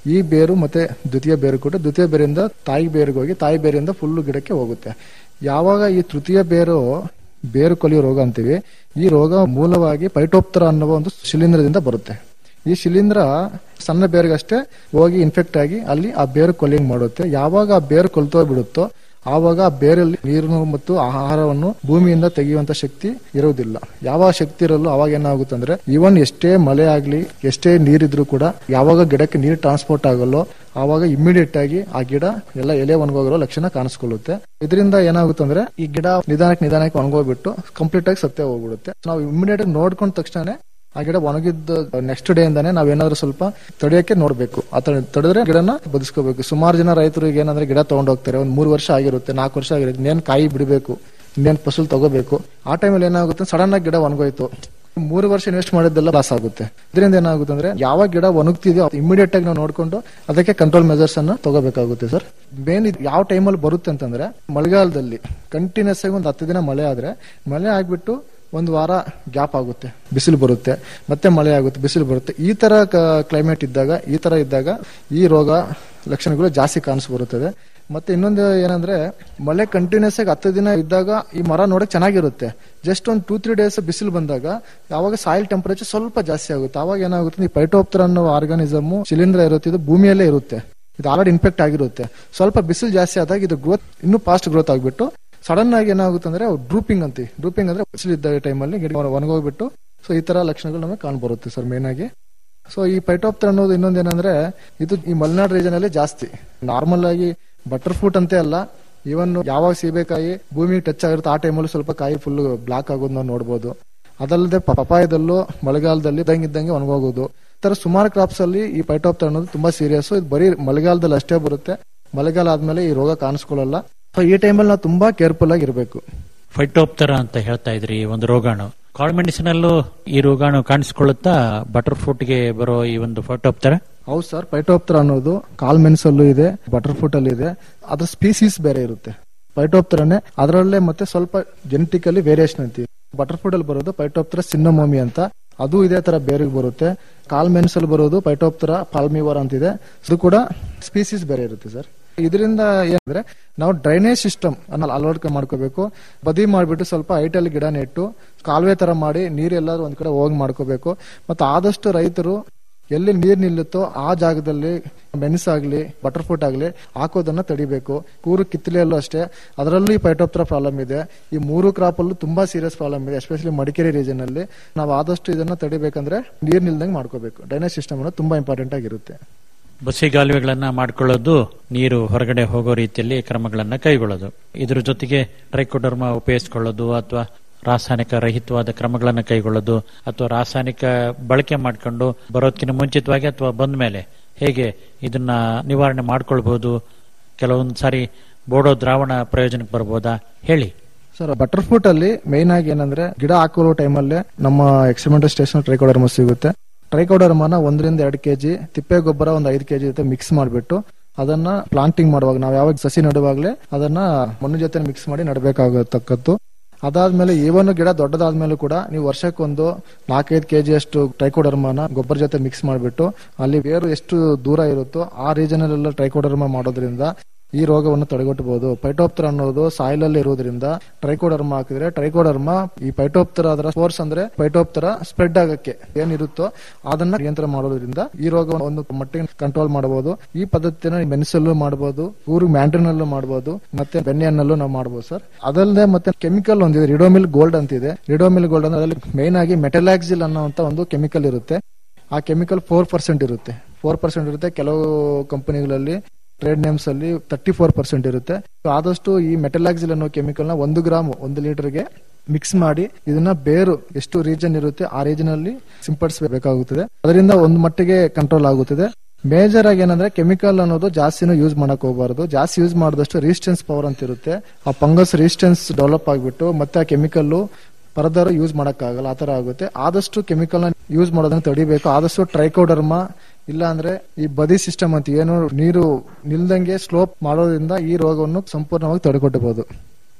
ಈ ಬೇರು ಮತ್ತೆ ದ್ವಿತೀಯ ಬೇರು ಕೊಟ್ಟು ದ್ವಿತೀಯ ಬೇರಿಂದ ತಾಯಿ ಬೇರಿಗೆ ಹೋಗಿ ತಾಯಿ ಬೇರಿಂದ ಫುಲ್ ಗಿಡಕ್ಕೆ ಹೋಗುತ್ತೆ ಯಾವಾಗ ಈ ತೃತೀಯ ಬೇರು ಬೇರು ಕೊಲಿಯೋ ರೋಗ ಅಂತೀವಿ ಈ ರೋಗ ಮೂಲವಾಗಿ ಪೈಟೋಪ್ತರ ಅನ್ನುವ ಒಂದು ಶಿಲೀಂಧ್ರದಿಂದ ಬರುತ್ತೆ ಈ ಶಿಲೀಂಧ್ರ ಸಣ್ಣ ಬೇರಿಗಷ್ಟೇ ಹೋಗಿ ಇನ್ಫೆಕ್ಟ್ ಆಗಿ ಅಲ್ಲಿ ಆ ಬೇರು ಕೊಲ್ಲಿಂಗ್ ಮಾಡುತ್ತೆ ಯಾವಾಗ ಆ ಬೇರು ಕೊಲ್ತೋ ಬಿಡುತ್ತೋ ಆವಾಗ ಆ ಬೇರಲ್ಲಿ ನೀರು ಮತ್ತು ಆಹಾರವನ್ನು ಭೂಮಿಯಿಂದ ತೆಗೆಯುವಂತ ಶಕ್ತಿ ಇರುವುದಿಲ್ಲ ಯಾವ ಶಕ್ತಿ ಇರಲು ಅವಾಗ ಏನಾಗುತ್ತೆ ಅಂದ್ರೆ ಇವನ್ ಎಷ್ಟೇ ಮಳೆ ಆಗ್ಲಿ ಎಷ್ಟೇ ನೀರಿದ್ರು ಕೂಡ ಯಾವಾಗ ಗಿಡಕ್ಕೆ ನೀರು ಟ್ರಾನ್ಸ್ಪೋರ್ಟ್ ಆಗಲ್ಲೋ ಆವಾಗ ಇಮಿಡಿಯೇಟ್ ಆಗಿ ಆ ಗಿಡ ಎಲ್ಲ ಎಲೆ ಒಣಗೋಗಿರೋ ಲಕ್ಷಣ ಕಾಣಿಸ್ಕೊಳ್ಳುತ್ತೆ ಇದರಿಂದ ಏನಾಗುತ್ತೆ ಅಂದ್ರೆ ಈ ಗಿಡ ನಿಧಾನಕ್ಕೆ ನಿಧಾನಕ್ಕೆ ಒಣಗೋಗ್ಬಿಟ್ಟು ಕಂಪ್ಲೀಟ್ ಆಗಿ ಸತ್ಯ ಹೋಗ್ಬಿಡುತ್ತೆ ನಾವು ಇಮಿಡಿಯೇಟ್ ಆಗಿ ನೋಡ್ಕೊಂಡ ತಕ್ಷಣ ಆ ಗಿಡ ಒಣಗಿದ್ದ ನೆಕ್ಸ್ಟ್ ಡೇ ಇಂದಾನೆ ನಾವೇನಾದ್ರೂ ಸ್ವಲ್ಪ ತಡೆಯಕ್ಕೆ ನೋಡ್ಬೇಕು ಆತರ ತಡೆದ್ರೆ ಗಿಡನ ಬದುಸ್ಕೋಬೇಕು ಸುಮಾರು ಜನ ರೈತರು ಈಗ ಏನಂದ್ರೆ ಗಿಡ ತಗೊಂಡ್ ಹೋಗ್ತಾರೆ ಒಂದ್ ಮೂರು ವರ್ಷ ಆಗಿರುತ್ತೆ ನಾಲ್ಕು ವರ್ಷ ಆಗಿರುತ್ತೆ ಇನ್ನೇನ್ ಕಾಯಿ ಬಿಡಬೇಕು ಇನ್ನೇನ್ ಫಸಲ್ ತಗೋಬೇಕು ಆ ಟೈಮಲ್ಲಿ ಏನಾಗುತ್ತೆ ಸಡನ್ ಆಗಿ ಗಿಡ ಒಣಗೋಯ್ತು ಮೂರು ವರ್ಷ ಇನ್ವೆಸ್ಟ್ ಮಾಡಿದ್ದೆಲ್ಲ ಲಾಸ್ ಆಗುತ್ತೆ ಇದರಿಂದ ಏನಾಗುತ್ತೆ ಅಂದ್ರೆ ಯಾವ ಗಿಡ ಒಣಗ್ತಿದೆಯೋ ಇಮಿಡಿಯೇಟ್ ಆಗಿ ನಾವು ನೋಡ್ಕೊಂಡು ಅದಕ್ಕೆ ಕಂಟ್ರೋಲ್ ಮೆಜರ್ಸ್ ಅನ್ನ ತಗೋಬೇಕಾಗುತ್ತೆ ಸರ್ ಮೇನ್ ಇದು ಯಾವ ಟೈಮಲ್ಲಿ ಬರುತ್ತೆ ಅಂತಂದ್ರೆ ಮಳೆಗಾಲದಲ್ಲಿ ಕಂಟಿನ್ಯೂಸ್ ಆಗಿ ಒಂದು ಹತ್ತು ದಿನ ಮಳೆ ಆದ್ರೆ ಮಳೆ ಆಗ್ಬಿಟ್ಟು ಒಂದು ವಾರ ಗ್ಯಾಪ್ ಆಗುತ್ತೆ ಬಿಸಿಲು ಬರುತ್ತೆ ಮತ್ತೆ ಮಳೆ ಆಗುತ್ತೆ ಬಿಸಿಲು ಬರುತ್ತೆ ಈ ತರ ಕ್ಲೈಮೇಟ್ ಇದ್ದಾಗ ಈ ತರ ಇದ್ದಾಗ ಈ ರೋಗ ಲಕ್ಷಣಗಳು ಜಾಸ್ತಿ ಕಾಣಿಸ್ಬರುತ್ತದೆ ಮತ್ತೆ ಇನ್ನೊಂದು ಏನಂದ್ರೆ ಮಳೆ ಕಂಟಿನ್ಯೂಸ್ ಆಗಿ ಹತ್ತು ದಿನ ಇದ್ದಾಗ ಈ ಮರ ನೋಡಕ್ ಚೆನ್ನಾಗಿರುತ್ತೆ ಜಸ್ಟ್ ಒಂದು ಟೂ ತ್ರೀ ಡೇಸ್ ಬಿಸಿಲು ಬಂದಾಗ ಯಾವಾಗ ಸಾಯಿಲ್ ಟೆಂಪರೇಚರ್ ಸ್ವಲ್ಪ ಜಾಸ್ತಿ ಆಗುತ್ತೆ ಅವಾಗ ಏನಾಗುತ್ತೆ ಈ ಪೈಟೋಪ್ತರ ಅನ್ನೋ ಆರ್ಗಾನಿಸಮ್ ಶಿಲೀಂಧ್ರ ಇರುತ್ತೆ ಇದು ಭೂಮಿಯಲ್ಲೇ ಇರುತ್ತೆ ಇದು ಆಲ್ರೆಡಿ ಇನ್ಫೆಕ್ಟ್ ಆಗಿರುತ್ತೆ ಸ್ವಲ್ಪ ಬಿಸಿಲು ಜಾಸ್ತಿ ಆದಾಗ ಇದು ಗ್ರೋತ್ ಇನ್ನೂ ಫಾಸ್ಟ್ ಗ್ರೋತ್ ಆಗ್ಬಿಟ್ಟು ಸಡನ್ ಆಗಿ ಏನಾಗುತ್ತೆ ಅಂದ್ರೆ ಡ್ರೂಪಿಂಗ್ ಅಂತೀವಿ ಡ್ರೂಪಿಂಗ್ ಅಂದ್ರೆ ಬಿಸಿಲಿದ್ದ ಟೈಮಲ್ಲಿ ಗಿಡ ಒಣಗೋಗ್ಬಿಟ್ಟು ಸೊ ಈ ತರ ಲಕ್ಷಣಗಳು ನಮಗೆ ಕಾಣ್ಬರುತ್ತೆ ಸರ್ ಮೇನ್ ಆಗಿ ಸೊ ಈ ಪೈಟೋಪ್ತರ ಅನ್ನೋದು ಇನ್ನೊಂದೇನಂದ್ರೆ ಇದು ಈ ಮಲೆನಾಡು ರೀಜನ್ ಅಲ್ಲಿ ಜಾಸ್ತಿ ನಾರ್ಮಲ್ ಆಗಿ ಬಟರ್ ಫ್ರೂಟ್ ಅಂತೆ ಅಲ್ಲ ಇವನ್ ಯಾವಾಗ ಸೀಬೆಕಾಯಿ ಭೂಮಿಗೆ ಟಚ್ ಆಗಿರುತ್ತೆ ಆ ಟೈಮಲ್ಲಿ ಸ್ವಲ್ಪ ಕಾಯಿ ಫುಲ್ ಬ್ಲಾಕ್ ಆಗೋದು ನಾವು ನೋಡಬಹುದು ಅದಲ್ಲದೆ ಪಪಾಯದಲ್ಲೂ ಮಳೆಗಾಲದಲ್ಲಿ ಇದ್ದಂಗೆ ಇದ್ದಂಗೆ ಒಣಗೋಗೋದು ಈ ತರ ಸುಮಾರು ಕ್ರಾಪ್ಸ್ ಅಲ್ಲಿ ಈ ಪೈಟೋಪ್ತರ ಅನ್ನೋದು ತುಂಬಾ ಸೀರಿಯಸ್ ಇದು ಬರೀ ಮಳೆಗಾಲದಲ್ಲಿ ಅಷ್ಟೇ ಬರುತ್ತೆ ಮಳೆಗಾಲ ಆದ್ಮೇಲೆ ಈ ರೋಗ ಕಾಣಿಸ್ಕೊಳ್ಳಲ್ಲ ಸೊ ಈ ಟೈಮಲ್ಲಿ ನಾವು ತುಂಬಾ ಕೇರ್ಫುಲ್ ಆಗಿ ಇರಬೇಕು ಫೈಟೋಪ್ತರ ಅಂತ ಹೇಳ್ತಾ ಇದ್ರಿ ಒಂದು ರೋಗಾಣು ಕಾಳುಮೆಣಸಿನಲ್ಲೂ ಈ ರೋಗಾಣು ಕಾಣಿಸ್ಕೊಳ್ಳುತ್ತಾ ಬಟರ್ ಫ್ರೂಟ್ಗೆ ಬರೋ ಈ ಒಂದು ಫೈಟೋಪ್ತರ ಹೌದು ಸರ್ ಪೈಟೋಪ್ತರ ಅನ್ನೋದು ಕಾಲ್ ಮೆಣಸಲ್ಲೂ ಇದೆ ಬಟರ್ ಫ್ರೂಟ್ ಅಲ್ಲಿ ಇದೆ ಅದ್ರ ಸ್ಪೀಸೀಸ್ ಬೇರೆ ಇರುತ್ತೆ ಪೈಟೋಪ್ತರನೇ ಅದರಲ್ಲೇ ಮತ್ತೆ ಸ್ವಲ್ಪ ಜೆನೆಟಿಕಲಿ ವೇರಿಯೇಷನ್ ಅಂತೀವಿ ಬಟರ್ ಫ್ರೂಟ್ ಅಲ್ಲಿ ಬರೋದು ಪೈಟೋಪ್ತರ ಸಿನ್ನಮೋಮಿ ಅಂತ ಅದು ಇದೇ ತರ ಬೇರೆಗೆ ಬರುತ್ತೆ ಕಾಲ್ ಮೆಣಸಲ್ಲಿ ಬರೋದು ಪೈಟೋಪ್ತರ ಪಾಲ್ಮಿವರ್ ಅಂತಿದೆ ಇದು ಕೂಡ ಸ್ಪೀಸೀಸ್ ಬೇರೆ ಇರುತ್ತೆ ಸರ್ ಇದರಿಂದ ಏನಂದ್ರೆ ನಾವು ಡ್ರೈನೇಜ್ ಸಿಸ್ಟಮ್ ಅನ್ನ ಅಳವಡಿಕೆ ಮಾಡ್ಕೋಬೇಕು ಬದಿ ಮಾಡಿಬಿಟ್ಟು ಸ್ವಲ್ಪ ಹೈಟಲ್ಲಿ ಗಿಡ ನೆಟ್ಟು ಕಾಲುವೆ ತರ ಮಾಡಿ ನೀರೆಲ್ಲಾದ್ರೂ ಒಂದ್ ಕಡೆ ಹೋಗಿ ಮಾಡ್ಕೋಬೇಕು ಮತ್ತು ಆದಷ್ಟು ರೈತರು ಎಲ್ಲಿ ನೀರ್ ನಿಲ್ಲುತ್ತೋ ಆ ಜಾಗದಲ್ಲಿ ಮೆಣಸಾಗ್ಲಿ ಬಟರ್ ಫ್ರೂಟ್ ಆಗ್ಲಿ ಹಾಕೋದನ್ನ ತಡಿಬೇಕು ಕೂರು ಕಿತ್ತಲೆಯಲ್ಲೂ ಅಷ್ಟೇ ಅದರಲ್ಲೂ ಈ ಪೈಟೋಪ್ತರ ಪ್ರಾಬ್ಲಮ್ ಇದೆ ಈ ಮೂರು ಕ್ರಾಪ್ ಅಲ್ಲೂ ತುಂಬಾ ಸೀರಿಯಸ್ ಪ್ರಾಬ್ಲಮ್ ಇದೆ ಎಸ್ಪೆಷಲಿ ಮಡಿಕೇರಿ ರೀಜನ್ ಅಲ್ಲಿ ನಾವು ಆದಷ್ಟು ಇದನ್ನ ತಡಿಬೇಕಂದ್ರೆ ನೀರ್ ನಿಲ್ದಂಗೆ ಮಾಡ್ಕೋಬೇಕು ಡ್ರೈನೇಜ್ ಸಿಸ್ಟಮ್ ಅನ್ನೋದು ತುಂಬಾ ಇಂಪಾರ್ಟೆಂಟ್ ಆಗಿರುತ್ತೆ ಬಸಿಗಾಲುವೆಗಳನ್ನ ಮಾಡ್ಕೊಳ್ಳೋದು ನೀರು ಹೊರಗಡೆ ಹೋಗೋ ರೀತಿಯಲ್ಲಿ ಕ್ರಮಗಳನ್ನ ಕೈಗೊಳ್ಳೋದು ಇದ್ರ ಜೊತೆಗೆ ಟ್ರೈಕೋಡರ್ಮ ಉಪಯೋಗಿಸ್ಕೊಳ್ಳೋದು ಅಥವಾ ರಾಸಾಯನಿಕ ರಹಿತವಾದ ಕ್ರಮಗಳನ್ನು ಕೈಗೊಳ್ಳೋದು ಅಥವಾ ರಾಸಾಯನಿಕ ಬಳಕೆ ಮಾಡಿಕೊಂಡು ಬರೋದಕ್ಕಿಂತ ಮುಂಚಿತವಾಗಿ ಅಥವಾ ಬಂದ ಮೇಲೆ ಹೇಗೆ ಇದನ್ನ ನಿವಾರಣೆ ಮಾಡ್ಕೊಳ್ಬಹುದು ಕೆಲವೊಂದು ಸಾರಿ ಬೋಡೋ ದ್ರಾವಣ ಪ್ರಯೋಜನಕ್ಕೆ ಬರ್ಬೋದಾ ಹೇಳಿ ಸರ್ ಬಟರ್ ಫ್ರೂಟ್ ಅಲ್ಲಿ ಮೇನ್ ಆಗಿ ಏನಂದ್ರೆ ಗಿಡ ಹಾಕೋ ಟೈಮಲ್ಲೇ ನಮ್ಮ ಎಕ್ಸ್ಪೆರಿಮೆಂಟಲ್ ಸ್ಟೇಷನ್ ಟ್ರೈಕೋಡರ್ಮ ಸಿಗುತ್ತೆ ಟ್ರೈಕೋಡರ್ಮನ ಒಂದರಿಂದ ಎರಡು ಕೆಜಿ ತಿಪ್ಪೆ ಗೊಬ್ಬರ ಒಂದು ಐದು ಕೆಜಿ ಜೊತೆ ಮಿಕ್ಸ್ ಮಾಡಿಬಿಟ್ಟು ಅದನ್ನ ಪ್ಲಾಂಟಿಂಗ್ ಮಾಡುವಾಗ ನಾವು ಯಾವಾಗ ಸಸಿ ನಡುವಾಗ್ಲೇ ಅದನ್ನ ಮಣ್ಣು ಜೊತೆ ಮಿಕ್ಸ್ ಮಾಡಿ ನಡಬೇಕಾಗತಕ್ಕದ್ದು ಅದಾದ್ಮೇಲೆ ಇವನು ಗಿಡ ದೊಡ್ಡದಾದ್ಮೇಲೂ ಕೂಡ ನೀವು ವರ್ಷಕ್ಕೊಂದು ನಾಲ್ಕೈದು ಕೆಜಿ ಅಷ್ಟು ಟ್ರೈಕೋಡರ್ಮನ ಗೊಬ್ಬರ ಜೊತೆ ಮಿಕ್ಸ್ ಮಾಡಿಬಿಟ್ಟು ಅಲ್ಲಿ ಬೇರು ಎಷ್ಟು ದೂರ ಇರುತ್ತೋ ಆ ರೀಜನ್ ಅಲ್ಲೆಲ್ಲ ಟ್ರೈಕೋಡರ್ಮ ಮಾಡೋದ್ರಿಂದ ಈ ರೋಗವನ್ನು ತಡೆಗಟ್ಟಬಹುದು ಪೈಟೋಪ್ತರ ಅನ್ನೋದು ಸಾಯಿಲ್ ಅಲ್ಲಿ ಇರೋದ್ರಿಂದ ಟ್ರೈಕೋಡರ್ಮ ಹಾಕಿದ್ರೆ ಟ್ರೈಕೋಡರ್ಮ ಈ ಪೈಟೋಪ್ತರ ಅದರ ಫೋರ್ಸ್ ಅಂದ್ರೆ ಪೈಟೋಪ್ತರ ಸ್ಪ್ರೆಡ್ ಆಗಕ್ಕೆ ಏನಿರುತ್ತೋ ಅದನ್ನ ನಿಯಂತ್ರಣ ಮಾಡೋದ್ರಿಂದ ಈ ರೋಗ ಒಂದು ಮಟ್ಟಿಗೆ ಕಂಟ್ರೋಲ್ ಮಾಡಬಹುದು ಈ ಪದ್ಧತಿನ ಮೆಣಸಲ್ಲೂ ಮಾಡಬಹುದು ಊರು ಮ್ಯಾಂಡ್ರಿನಲ್ಲೂ ಮಾಡಬಹುದು ಮತ್ತೆ ಬೆಣ್ಣೆಯನ್ನಲ್ಲೂ ನಾವು ಮಾಡಬಹುದು ಸರ್ ಅದಲ್ಲದೆ ಮತ್ತೆ ಕೆಮಿಕಲ್ ಒಂದಿದೆ ರಿಡೋಮಿಲ್ ಗೋಲ್ಡ್ ಅಂತಿದೆ ರಿಡೋಮಿಲ್ ಗೋಲ್ಡ್ ಅಂದ್ರೆ ಅದರಲ್ಲಿ ಮೇನ್ ಆಗಿ ಮೆಟಲಾಕ್ಸಿಲ್ ಅನ್ನೋಂತ ಒಂದು ಕೆಮಿಕಲ್ ಇರುತ್ತೆ ಆ ಕೆಮಿಕಲ್ ಫೋರ್ ಪರ್ಸೆಂಟ್ ಇರುತ್ತೆ ಫೋರ್ ಪರ್ಸೆಂಟ್ ಇರುತ್ತೆ ಕೆಲವು ಕಂಪನಿಗಳಲ್ಲಿ ಟ್ರೇಡ್ ನೇಮ್ಸ್ ಅಲ್ಲಿ ತರ್ಟಿ ಫೋರ್ ಪರ್ಸೆಂಟ್ ಇರುತ್ತೆ ಆದಷ್ಟು ಈ ಮೆಟಲಾಕ್ಸಿಲ್ ಅನ್ನೋ ಕೆಮಿಕಲ್ ನ ಒಂದು ಗ್ರಾಮ್ ಒಂದು ಲೀಟರ್ಗೆ ಮಿಕ್ಸ್ ಮಾಡಿ ಇದನ್ನ ಬೇರು ಎಷ್ಟು ರೀಜನ್ ಇರುತ್ತೆ ಆ ರೀಜನ್ ಅಲ್ಲಿ ಸಿಂಪಡಿಸಬೇಕಾಗುತ್ತದೆ ಅದರಿಂದ ಒಂದು ಮಟ್ಟಿಗೆ ಕಂಟ್ರೋಲ್ ಆಗುತ್ತದೆ ಮೇಜರ್ ಆಗಿ ಏನಂದ್ರೆ ಕೆಮಿಕಲ್ ಅನ್ನೋದು ಜಾಸ್ತಿನೂ ಯೂಸ್ ಮಾಡಕ್ ಹೋಗಬಾರದು ಜಾಸ್ತಿ ಯೂಸ್ ಮಾಡಿದಷ್ಟು ರಿಸಿಸ್ಟೆನ್ಸ್ ಪವರ್ ಅಂತ ಇರುತ್ತೆ ಆ ಫಂಗಸ್ ರಿಸಿಸ್ಟೆನ್ಸ್ ಡೆವಲಪ್ ಆಗ್ಬಿಟ್ಟು ಮತ್ತೆ ಆ ಕೆಮಿಕಲ್ ಪರದಾರು ಯೂಸ್ ಮಾಡಕ್ಕಾಗಲ್ಲ ಆತರ ಆಗುತ್ತೆ ಆದಷ್ಟು ಕೆಮಿಕಲ್ ನ ಯೂಸ್ ಮಾಡೋದನ್ನ ತಡಿಬೇಕು ಆದಷ್ಟು ಟ್ರೈಕೋಡರ್ಮ ಇಲ್ಲ ಅಂದ್ರೆ ಈ ಬದಿ ಸಿಸ್ಟಮ್ ಅಂತ ಏನು ನೀರು ನಿಲ್ದಂಗೆ ಸ್ಲೋಪ್ ಮಾಡೋದ್ರಿಂದ ಈ ರೋಗವನ್ನು ಸಂಪೂರ್ಣವಾಗಿ ತಡೆಗಟ್ಟಬಹುದು